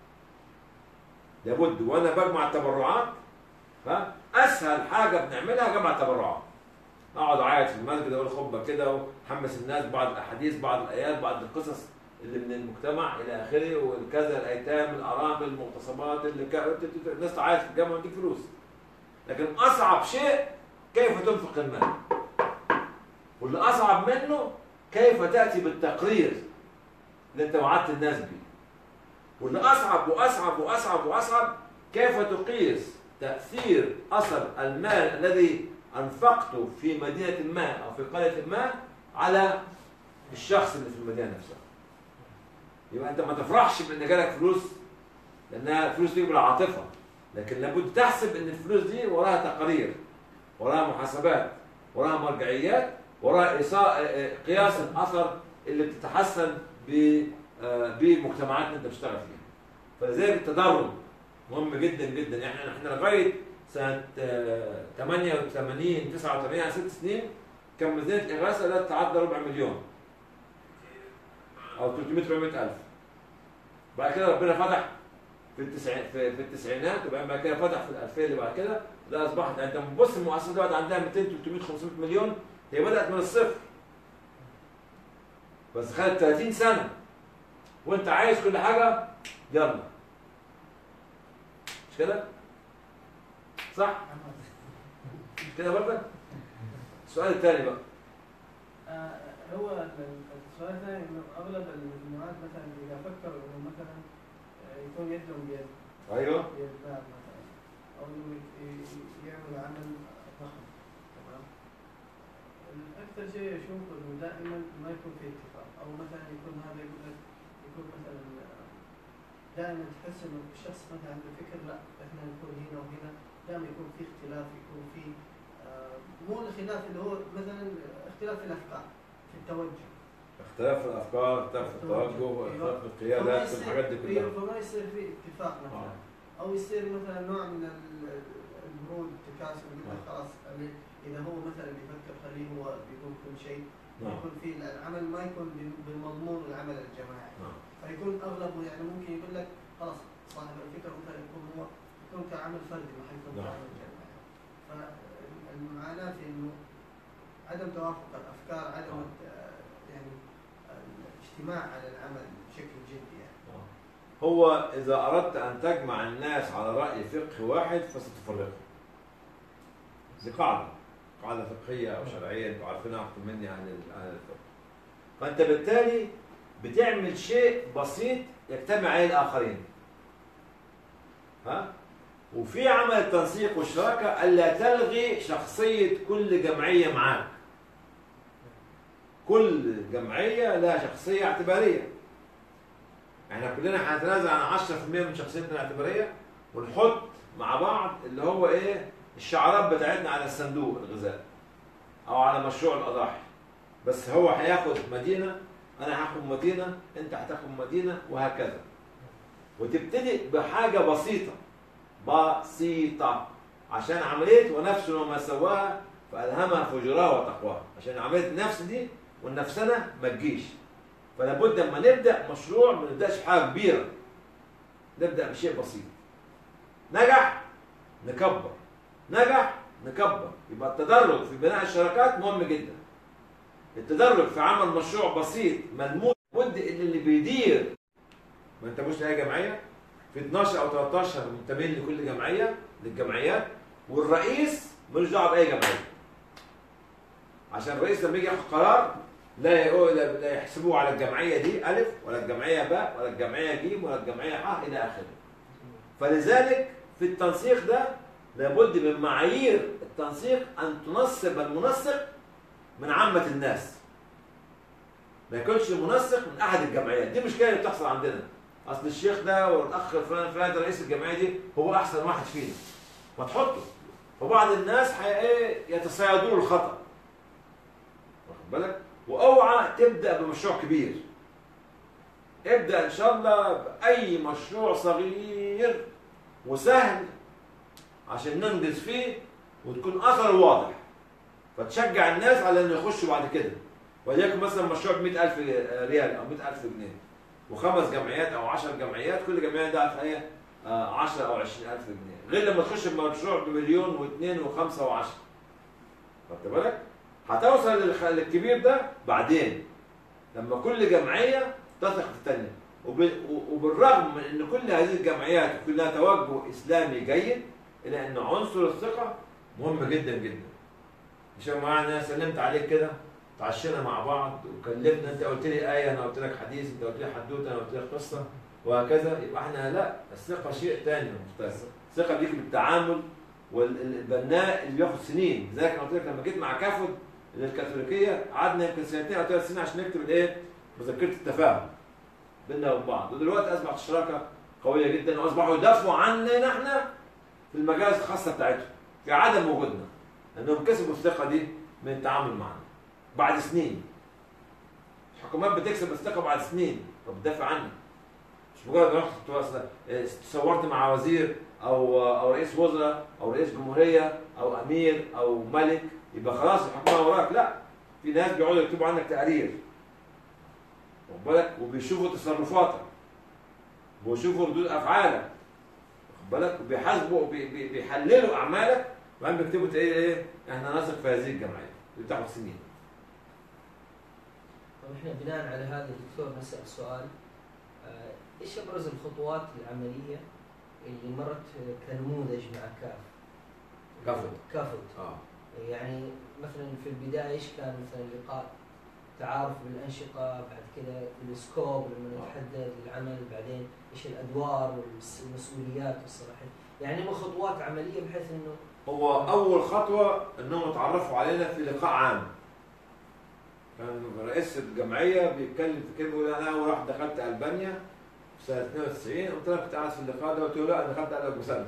لابد وانا بجمع التبرعات ها اسهل حاجه بنعملها جمع التبرعات اقعد اعيط في المسجد اقول خطبه كده وحمس الناس بعض الاحاديث بعض الايات بعض القصص اللي من المجتمع الى اخره وكذا الايتام الارامل المغتصبات اللي كا- الناس تعيط في الجامعه وتديك فلوس لكن اصعب شيء كيف تنفق المال واللي اصعب منه كيف تاتي بالتقرير اللي انت وعدت الناس بيه واللي اصعب واصعب واصعب واصعب كيف تقيس تاثير اثر المال الذي انفقته في مدينه ما او في قريه ما على الشخص اللي في المدينه نفسها يبقى انت ما تفرحش بان جالك فلوس لانها فلوس تيجي بالعاطفه لكن لابد تحسب ان الفلوس دي وراها تقارير وراها محاسبات وراها مرجعيات وراها إصاء قياس الاثر اللي بتتحسن ب آه، بمجتمعات انت بتشتغل فيها فلذلك التدرج مهم جدا جدا احنا احنا لغايه سنه آه، 88 89 يعني ست سنين كان ميزانيه الاغاثه لا تتعدى ربع مليون او 300 400 الف بعد كده ربنا فتح في التسعين في, في التسعينات وبعدين بعد كده فتح في الالفيه اللي بعد كده لا اصبحت انت بتبص المؤسسه دلوقتي عندها 200 300 500 مليون هي بدات من الصفر بس خدت 30 سنه وانت عايز كل حاجه يلا مش كده؟ صح؟ مش كده برضه؟ السؤال الثاني بقى آه، هو ال- السؤال الثاني انه اغلب المجموعات مثلا اذا فكروا انه مثلا آه، يكون يدهم بيد ايوه بيد بعض مثلا او انه ي- ي- يعملوا عمل ضخم تمام الاكثر شيء اشوفه انه دائما ما يكون في اتفاق او مثلا يكون هذا يقول لك يكون مثلا آه، دائما تحس انه الشخص مثلا عنده فكر لا احنا نكون هنا وهنا دائما يكون في اختلاف يكون في آه، مو الخلاف اللي هو مثلا اختلاف في الافكار في التوجه اختلاف الافكار اختلاف التوجه واختلاف فما القيادات يصير- والحاجات دي أيوه، كلها فما يصير في اتفاق مثلا آه. او يصير مثلا نوع من ال- البرود التكاسل يقول لك نعم. خلاص أنا اذا هو مثلا بيفكر خليه هو بيكون كل شيء نعم يكون في العمل ما يكون بم- بمضمون العمل الجماعي نعم فيكون اغلبه يعني ممكن يقول لك خلاص صاحب الفكره مثلا يكون هو يكون كعمل فردي ما حيكون نعم. كعمل جماعي فالمعاناه في انه عدم توافق الافكار عدم نعم. الت- يعني الاجتماع على العمل بشكل جدي يعني هو إذا أردت أن تجمع الناس على رأي فقه واحد فستفرقهم. دي قاعدة قاعدة فقهية أو شرعية أنتوا عارفينها أكتر مني عن ال- عن الفقه. فأنت بالتالي بتعمل شيء بسيط يجتمع عليه الآخرين. ها؟ وفي عمل التنسيق والشراكة ألا تلغي شخصية كل جمعية معاك. كل جمعية لها شخصية اعتبارية. احنا كلنا هنتنازل عن 10% من شخصيتنا الاعتباريه ونحط مع بعض اللي هو ايه الشعارات بتاعتنا على الصندوق الغذائي او على مشروع الاضاحي بس هو هياخد مدينه انا هاخد مدينه انت هتاخد مدينه وهكذا وتبتدي بحاجه بسيطه بسيطه عشان عمليه ونفس وما سواها فالهمها فجورها وتقواها عشان عمليه النفس دي والنفسنه ما تجيش فلا بد لما نبدا مشروع ما نبداش بحاجه كبيره نبدا بشيء بسيط نجح نكبر نجح نكبر يبقى التدرج في بناء الشراكات مهم جدا التدرج في عمل مشروع بسيط ملموس بد ان اللي بيدير ما انت مش لاقي جمعيه في 12 او 13 منتمين لكل جمعيه للجمعيات والرئيس ملوش دعوه باي جمعيه عشان الرئيس لما يجي ياخد قرار لا يقول لا لا يحسبوه على الجمعيه دي الف ولا الجمعيه باء ولا الجمعيه ج ولا الجمعيه ح الى اخره. فلذلك في التنسيق ده لابد من معايير التنسيق ان تنسب المنسق من عامه الناس. ما يكونش المنسق من احد الجمعيات، دي مشكله اللي بتحصل عندنا. اصل الشيخ ده والاخ فلان فلان ده رئيس الجمعيه دي هو احسن واحد فينا. ما تحطه. فبعض الناس حي- ايه يتصيدون الخطا. واخد بالك؟ واوعى تبدا بمشروع كبير ابدا ان شاء الله باي مشروع صغير وسهل عشان ننجز فيه وتكون اثره واضح فتشجع الناس على انه يخشوا بعد كده وليكن مثلا مشروع ب 100000 ريال او 100000 جنيه وخمس جمعيات او 10 جمعيات كل جمعيه دافعه ايه آه، 10 او 20000 جنيه غير لما تخش بمشروع بمليون واثنين وخمسه وعشرة خدت بالك؟ هتوصل للخ- للكبير ده بعدين لما كل جمعيه تثق في الثانيه وب- وبالرغم من ان كل هذه الجمعيات يكون لها توجه اسلامي جيد الا ان عنصر الثقه مهم جدا جدا مش يا جماعه انا سلمت عليك كده تعشينا مع بعض وكلمنا انت قلت لي ايه انا قلت لك حديث انت قلت لي حدوته انا قلت لك قصه وهكذا يبقى احنا لا الثقه شيء ثاني مختلف الثقه بيجي بالتعامل والبناء اللي بياخد سنين لذلك انا قلت لك لما جيت مع كافود للكاثوليكيه قعدنا يمكن سنتين او ثلاث سنين عشان نكتب الايه؟ مذكره التفاهم بيننا وبين بعض ودلوقتي اصبحت الشراكه قويه جدا واصبحوا يدافعوا عننا احنا في المجالس الخاصه بتاعتهم في عدم وجودنا لانهم كسبوا الثقه دي من التعامل معنا بعد سنين الحكومات بتكسب الثقه بعد سنين فبتدافع عنك مش مجرد رحت تواصل- تصورت مع وزير او او رئيس وزراء او رئيس جمهوريه او امير او ملك يبقى خلاص الحكومه وراك لا في ناس بيقعدوا يكتبوا عنك تقارير واخد بالك وبيشوفوا تصرفاتك وبيشوفوا ردود افعالك واخد بالك وبيحاسبوا وبي- بي- بيحللوا اعمالك وبعدين بيكتبوا ايه ايه احنا نثق في هذه الجمعيه اللي بتاخد سنين طب احنا بناء على هذا دكتور نسأل سؤال آه، ايش ابرز الخطوات العملية اللي مرت كنموذج مع كاف؟ كافود. كافود اه يعني مثلا في البداية ايش كان مثلا لقاء تعارف بالأنشطة بعد كذا السكوب لما آه. نتحدد العمل بعدين ايش الأدوار والمس- والمسؤوليات والصلاحيات يعني مو خطوات عملية بحيث انه هو اول خطوه انهم اتعرفوا علينا في لقاء عام كان رئيس الجمعيه بيتكلم في كلمه يقول انا اول واحد دخلت البانيا في سنه 92 قلت له كنت قاعد في اللقاء ده قلت له لا انا دخلت قبلك بسنه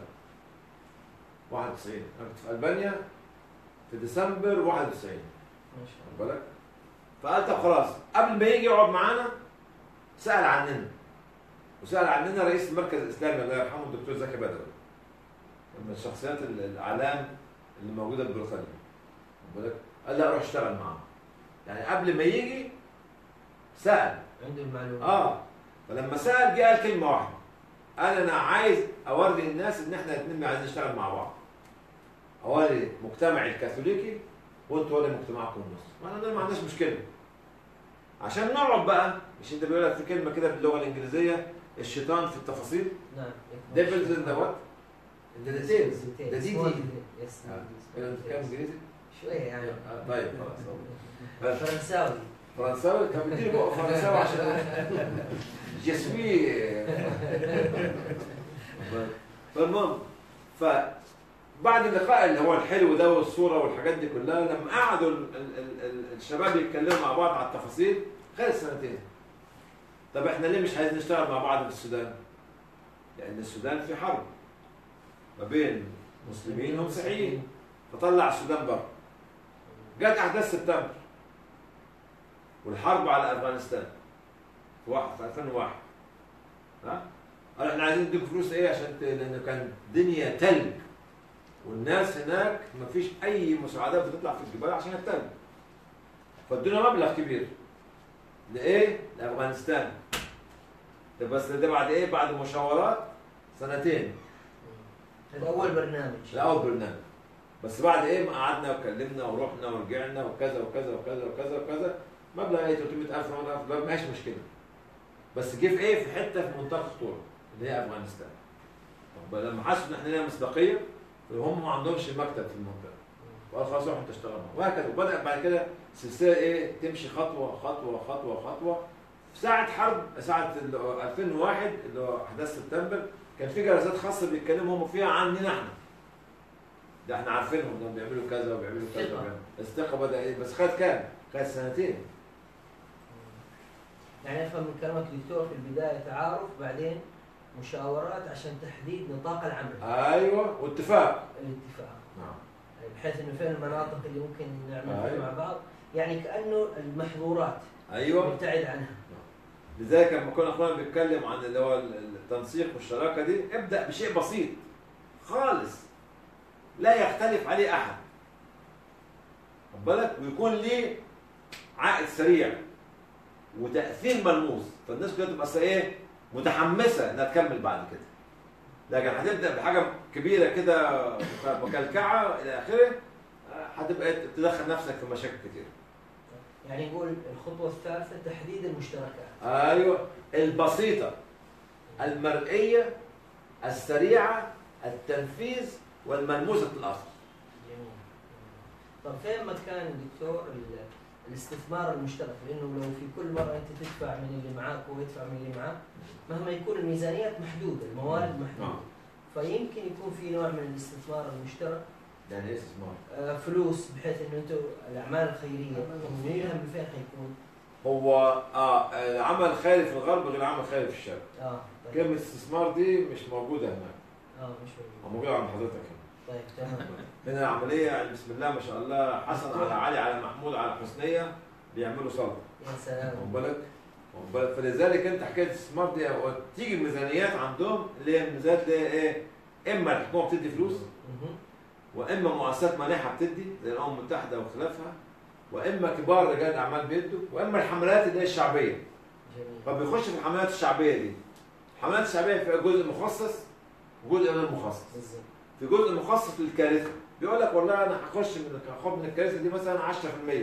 91 انا كنت في البانيا في ديسمبر 91 ما شاء واخد بالك فقال طب خلاص قبل ما يجي يقعد معانا سال عننا وسال عننا رئيس المركز الاسلامي الله يرحمه الدكتور زكي بدوي من الشخصيات ال- الاعلام اللي موجوده في بريطانيا واخد بالك؟ قال لا اروح اشتغل معاه يعني قبل ما يجي سال عنده المعلومة اه فلما سال جه قال كلمه واحده قال انا عايز اوري الناس ان احنا الاثنين عايزين نشتغل مع بعض اوري مجتمعي الكاثوليكي وانتوا وري مجتمعكم المسلم واحنا دول ما عندناش مشكله عشان نقعد بقى مش انت بيقول لك في كلمه كده باللغه الانجليزيه الشيطان في التفاصيل نعم ديفلز ان ذا وات ده ديتيلز ده دي Small دي details. Yes, آه. small كده details. بتتكلم انجليزي؟ شوية يعني آه، طيب خلاص فرنساوي فرنساوي طب اديني بقى فرنساوي عشان جسمي فالمهم فبعد اللقاء اللي هو الحلو ده والصوره والحاجات دي كلها لما قعدوا ال ال ال ال الشباب يتكلموا مع بعض على التفاصيل خلص سنتين طب احنا ليه مش عايزين نشتغل مع بعض في السودان؟ لان السودان في حرب ما بين مسلمين ومسيحيين فطلع السودان بره جت احداث سبتمبر والحرب على افغانستان في واحد في 2001 ها قال احنا عايزين نديك فلوس ايه عشان ت- لان كان دنيا تلج والناس هناك مفيش اي مساعدات بتطلع في الجبال عشان التلج فادونا مبلغ كبير لايه؟ لافغانستان ده بس ده بعد ايه؟ بعد مشاورات سنتين هذا أول برنامج لا اول برنامج بس بعد ايه ما قعدنا وكلمنا ورحنا ورجعنا وكذا وكذا وكذا وكذا وكذا مبلغ ايه 300000 400,000 دولار ماشي مشكله بس جه في ايه في حته في منطقه الخطوره اللي هي افغانستان طب لما حسوا ان احنا لنا مصداقيه هم ما عندهمش مكتب في المنطقه وقال خلاص روح انت اشتغل معاهم وهكذا وبدا بعد كده سلسله ايه تمشي خطوه خطوه خطوه خطوه في ساعه حرب ساعه ال 2001 اللي هو احداث سبتمبر كان في جلسات خاصه بيتكلموا هم فيها عننا احنا ده احنا عارفينهم انهم بيعملوا كذا وبيعملوا كذا الثقة. وبيعملوا. الثقه بدا ايه بس خد كام؟ خد سنتين يعني أفهم من كلامك دكتور في البداية تعارف بعدين مشاورات عشان تحديد نطاق العمل ايوه واتفاق الاتفاق نعم بحيث انه فين المناطق اللي ممكن نعمل فيها أيوة. مع بعض يعني كانه المحظورات ايوه نبتعد عنها لذلك لما كنا اخونا بنتكلم عن اللي هو التنسيق والشراكه دي ابدا بشيء بسيط خالص لا يختلف عليه احد خد بالك ويكون ليه عائد سريع وتاثير ملموس فالناس كلها تبقى ايه متحمسه انها تكمل بعد كده لكن هتبدا بحاجه كبيره كده مكلكعه الى اخره هتبقى تدخل نفسك في مشاكل كتير يعني نقول الخطوه الثالثه تحديد المشتركات ايوه البسيطه المرئيه السريعه التنفيذ والملموسه الاصل جميل طب فين مكان دكتور ال- الاستثمار المشترك لانه لو في كل مره انت تدفع من اللي معاك وهو يدفع من اللي معاه مهما يكون الميزانيات محدوده الموارد محدوده نعم فيمكن يكون في نوع من الاستثمار المشترك يعني ايه استثمار؟ آه، فلوس بحيث انه انتم الاعمال الخيريه من يلهم بفين حيكون هو اه العمل الخيري في الغرب غير العمل الخيري في الشرق اه طيب كلمه استثمار دي مش موجوده هناك اه مش موجود موجوده عند حضرتك هنا طيب تمام هنا العمليه يعني بسم الله ما شاء الله حسن على علي على محمود على حسنيه بيعملوا سلطه يا سلام واخد بالك؟ واخد بالك؟ فلذلك انت حكايه الاستثمار دي هو تيجي الميزانيات عندهم اللي هي الميزانيات اللي هي ايه؟ اما الحكومه بتدي فلوس مهم. واما مؤسسات مانحه بتدي زي الامم المتحده وخلافها واما كبار رجال الاعمال بيدوا واما الحملات اللي هي الشعبيه جميل فبيخش في الحملات الشعبيه دي الحملات الشعبيه فيها جزء مخصص وجزء غير مخصص بالضبط في جزء مخصص للكارثه بيقول لك والله انا هخش من هاخد من الكارثه دي مثلا 10% جميل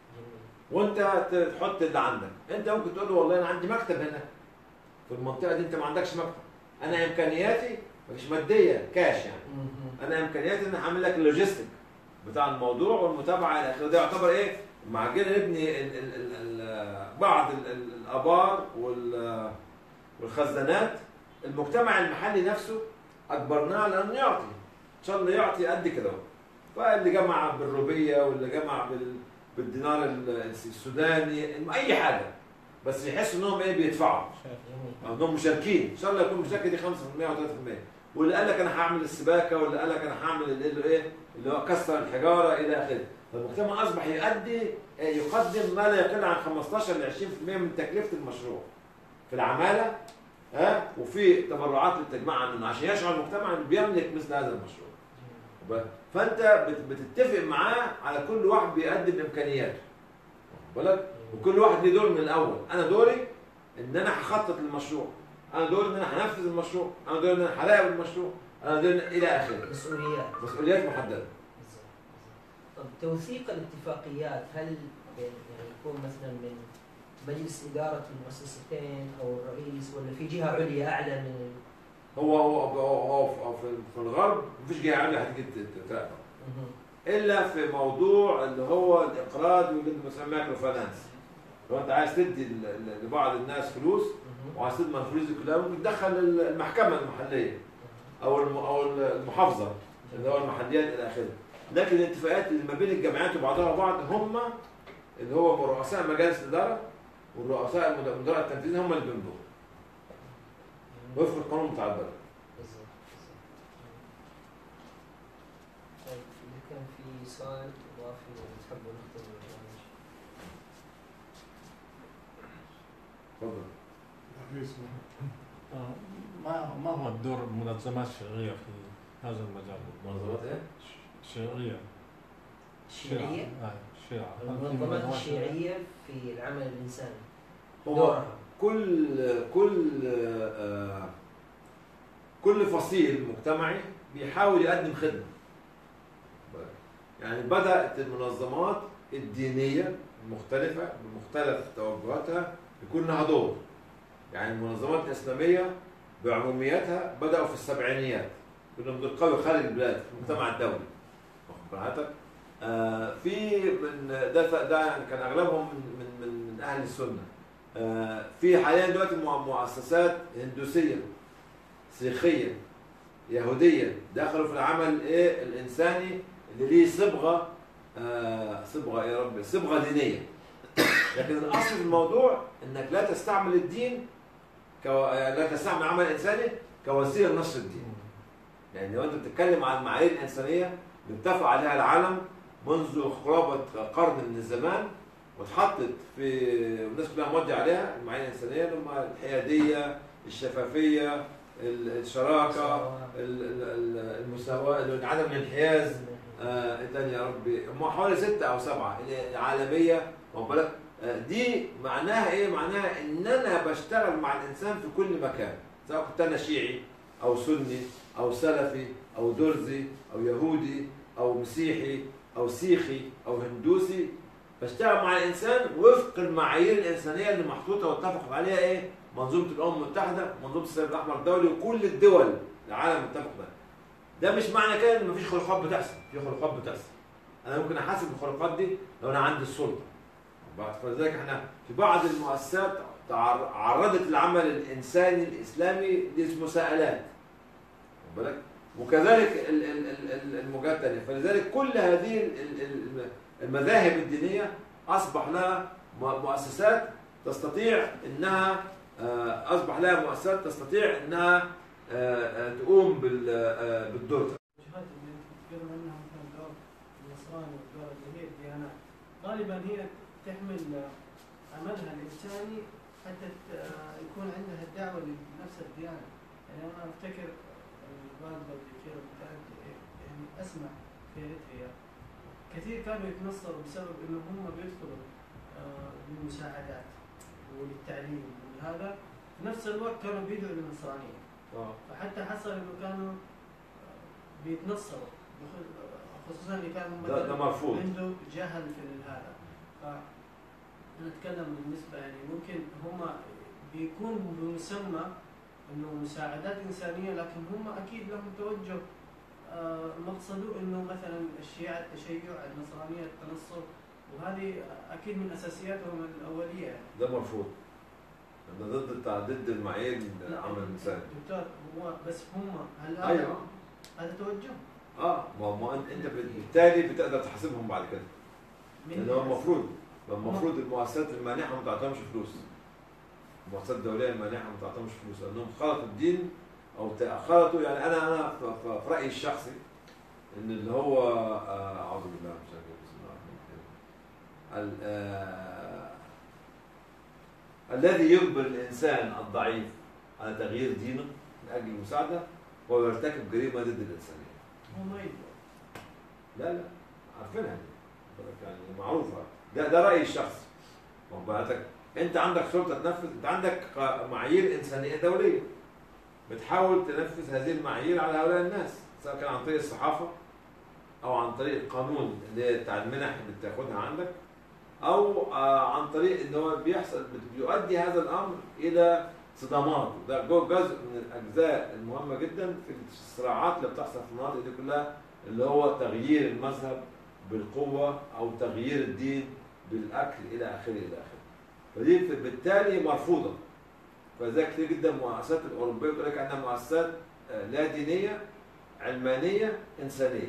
وانت ت- تحط اللي عندك انت ممكن تقول له والله انا عندي مكتب هنا في المنطقه دي انت ما عندكش مكتب انا امكانياتي مش ماديه كاش يعني مهم. انا امكانياتي ان اعمل لك اللوجيستيك بتاع الموضوع والمتابعه الى اخره ده يعتبر ايه؟ مع جينا نبني ال ال ال ال بعض ال ال الابار وال والخزانات المجتمع المحلي نفسه اجبرناه على انه يعطي ان شاء الله يعطي قد كده اهو. فاللي جمع بالروبيه واللي جمع بال بالدينار ال- السوداني اي حاجه بس يحسوا انهم ايه بيدفعوا جميل انهم مشاركين ان شاء الله يكون مشاركه دي 5% او 3% واللي قال لك انا هعمل السباكه واللي قال لك انا هعمل اللي اللي ايه اللي هو كسر الحجاره الى اخره فالمجتمع اصبح يؤدي يقدم ما لا يقل عن 15 ل 20% من تكلفه المشروع في العماله ها وفي تبرعات للتجمع منه عشان يشعر المجتمع انه بيملك مثل هذا المشروع واخد بالك؟ فانت بت- بتتفق معاه على كل واحد بيقدم امكانياته واخد بالك وكل واحد ليه دور من الاول انا دوري ان انا هخطط للمشروع انا دوري ان انا هنفذ المشروع انا دوري ان انا هراقب المشروع انا دوري إن- الى اخره مسؤوليات مسؤوليات محدده بالضبط، بالضبط. طب توثيق الاتفاقيات هل يعني يكون مثلا من مجلس إدارة المؤسستين أو الرئيس ولا في جهة عليا أعلى من هو هو هو, هو, هو في, في الغرب مفيش جهه عامله هتيجي تراقب مهم. الا في موضوع اللي هو الاقراض واللي بنسميه مايكرو فاينانس لو انت عايز تدي ل- ل- لبعض الناس فلوس مهم. وعايز تضمن الفلوس دي كلها ممكن تدخل المحكمه المحليه او الم- او المحافظه اللي هو المحليات الى اخره لكن الاتفاقات اللي ما بين الجامعات وبعضها البعض هم اللي هو رؤساء مجالس الاداره والرؤساء المد- المدراء التنفيذي هم اللي بيمضوا وفق القانون بتاع البلد بالضبط بالضبط. طيب إذا كان في سؤال إضافي تحبوا نختم البرنامج اتفضل آه، ما ما هو الدور المنظمات الشرعية في هذا المجال؟ منظمات ايه؟ الشرعية الشيعية آه الشيعة هل في المنظمات منظمات شرعية؟ الشيعية في العمل الإنساني هو دورها كل كل آه، كل فصيل مجتمعي بيحاول يقدم خدمه يعني بدات المنظمات الدينيه المختلفه بمختلف توجهاتها يكون لها دور يعني المنظمات الاسلاميه بعمومياتها بداوا في السبعينيات كنا دور قوي خارج البلاد في المجتمع الدولي واخد بال حضرتك؟ آه في من ده ده يعني كان اغلبهم من من من, من اهل السنه آه، في حاليا دلوقتي مع- مؤسسات هندوسيه سيخيه يهوديه دخلوا في العمل ايه الانساني اللي ليه صبغه آه، صبغه يا رب صبغه دينيه لكن الاصل في الموضوع انك لا تستعمل الدين كو... يعني لا تستعمل عمل انساني كوسيله لنشر الدين يعني لو انت بتتكلم عن المعايير الانسانيه اللي اتفق عليها العالم منذ قرابه قرن من الزمان واتحطت في والناس كلها مودي عليها المعايير الانسانيه اللي هم الحياديه الشفافيه ال- الشراكه ال- ال- ال- المساواه ال- عدم الانحياز آه، إيه تاني يا ربي هم حوالي ستة أو سبعة العالمية واخد بالك آه، دي معناها إيه؟ معناها إن أنا بشتغل مع الإنسان في كل مكان سواء كنت أنا شيعي أو سني أو سلفي أو درزي أو يهودي أو مسيحي أو سيخي أو هندوسي بشتغل مع الإنسان وفق المعايير الإنسانية اللي محطوطة واتفق عليها إيه؟ منظومة الأمم المتحدة منظومة الصليب الأحمر الدولي وكل الدول العالم متفق ده ده مش معنى كده ان مفيش خلقات بتحصل في خلقات بتحصل انا ممكن احاسب الخلقات دي لو انا عندي السلطه بعد- فلذلك احنا في بعض المؤسسات تعر- عرضت العمل الانساني الاسلامي لمساءلات واخد بالك وكذلك ال- ال- ال- ال- الموجات الثانيه فلذلك كل هذه ال- ال- ال- المذاهب الدينيه اصبح لها م- مؤسسات تستطيع انها آه، اصبح لها مؤسسات تستطيع انها آه، آه، تقوم بال- آه، بالدور الجهات اللي انت تتكلم عنها مثلا الدور النصراني والدور اللي هي الديانات غالبا هي تحمل عملها الانساني حتى ت- يكون عندها الدعوه لنفس الديانه يعني انا افتكر الوالده اللي كانت بتاعت يعني اسمع في اريتريا كثير كانوا يتنصروا بسبب انه هم بيدخلوا آه، للمساعدات وللتعليم ولهذا في نفس الوقت كانوا بيدعوا للنصرانيه فحتى حصل انه كانوا آه، بيتنصروا بخ- خصوصا اللي كانوا ده, ده مثلا مرفوض عنده جهل في هذا ف انا اتكلم بالنسبه يعني ممكن هم بيكون بمسمى انه مساعدات انسانيه لكن هم اكيد لهم توجه آه، مقصده انه مثلا الشيعة التشيع النصرانيه التنصر وهذه اكيد من اساسياتهم الاوليه يعني. ده مرفوض ده ضد التع- ضد المعايير العمل الانساني دكتور هو بس هم هل هذا ايوه هذا توجه اه ما ما انت انت بالتالي بتقدر تحاسبهم بعد كده لان هو المفروض ما المفروض المؤسسات المانحه ما تعطيهمش فلوس المؤسسات الدوليه المانحه ما تعطيهمش فلوس لانهم خلطوا الدين او ت- خلطوا يعني انا انا ف- ف- في رايي الشخصي ان اللي هو آه، اعوذ بالله من الشيطان الرجيم بسم الله الرحمن الرحيم ال- آه، الذي يجبر الانسان الضعيف على تغيير دينه من اجل المساعده هو يرتكب جريمه ضد الانسانيه هو ما يبغى لا لا عارفينها دي بالك يعني معروفه ده ده رايي الشخصي واخد بالك انت عندك سلطه تنفذ انت عندك ق- معايير انسانيه دوليه بتحاول تنفذ هذه المعايير على هؤلاء الناس سواء كان عن طريق الصحافه او عن طريق القانون اللي هي بتاع المنح اللي بتاخدها عندك او آه، عن طريق ان هو بيحصل بيؤدي هذا الامر الى صدامات ده جو- جزء من الاجزاء المهمه جدا في الصراعات اللي بتحصل في المناطق دي كلها اللي هو تغيير المذهب بالقوه او تغيير الدين بالاكل الى اخره الى اخره فدي بالتالي مرفوضه فذلك كتير جدا المؤسسات الاوروبيه بتقول لك انها مؤسسات آه، لا دينيه علمانيه انسانيه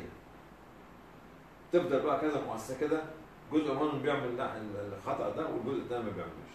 تفضل بقى كذا مؤسسه كده جزء منهم بيعمل لا- الخطا ده والجزء الثاني ما بيعملوش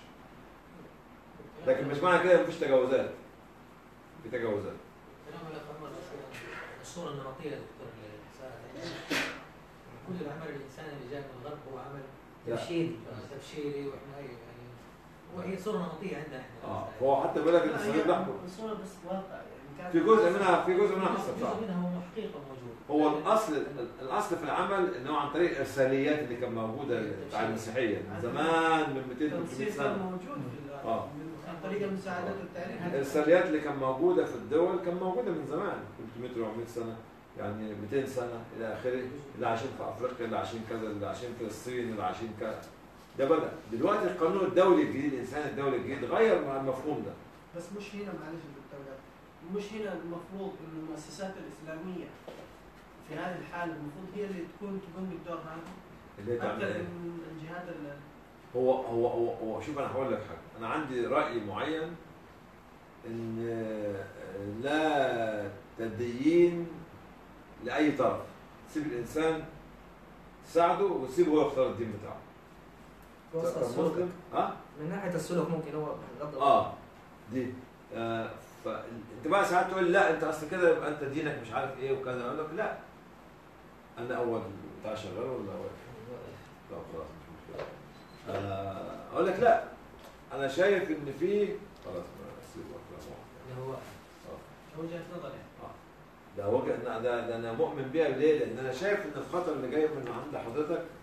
لكن مش معنى كده مفيش تجاوزات في تجاوزات كلام الاخ عمر الصوره النمطيه يا دكتور للإنسان. كل العمل الانساني اللي جاي من الغرب هو عمل لا. تبشيري تبشيري واحنا أيوة يعني وهي صوره نمطيه عندنا احنا اه فهو حتى بيقول لك ان لا، الصليب هي الاحمر الصورة بس واقع يعني كان في جزء منها في جزء منها حصل جزء صح منها هو حقيقه موجود هو الاصل الاصل في العمل ان هو عن طريق الارساليات اللي كانت موجوده بتاع المسيحيه من زمان من 200 300 التنسيق كان سنه موجود في ال- آه. من- عن طريق المساعدات والتعليم الارساليات اللي كانت موجوده في الدول كان موجوده من زمان 300 400 سنه يعني 200 سنه الى اخره اللي عايشين في افريقيا اللي عايشين كذا اللي عايشين في الصين اللي عايشين كذا ده بدا دلوقتي القانون الدولي الجديد الانسان الدولي الجديد غير مع المفهوم ده بس مش هنا معلش يا دكتور غالي. مش هنا المفروض ان المؤسسات الاسلاميه في هذه الحاله المفروض هي اللي تكون تقوم بالدور هذا اللي هي تعمل اكثر ايه من الجهات ال- هو هو هو هو شوف انا هقول لك حاجه انا عندي راي معين ان لا تدين لاي طرف سيب الانسان تساعده وتسيبه هو يختار الدين بتاعه في وسط كان السلوك مسلم ها من ناحيه السلوك ممكن هو بغض اه دي آه فانت بقى ساعات تقول لا انت اصل كده يبقى انت دينك مش عارف ايه وكذا اقول لك لا انا اول بتاع شغال ولا اول طب خلاص مش مشكله آه اقول لك لا انا شايف ان في خلاص ما أسيب أفلام واحدة. اللي هو وجهه نظر يعني ده وجه ده, ده, ده انا مؤمن بيها ليه؟ لان انا شايف ان الخطر اللي جاي من عند حضرتك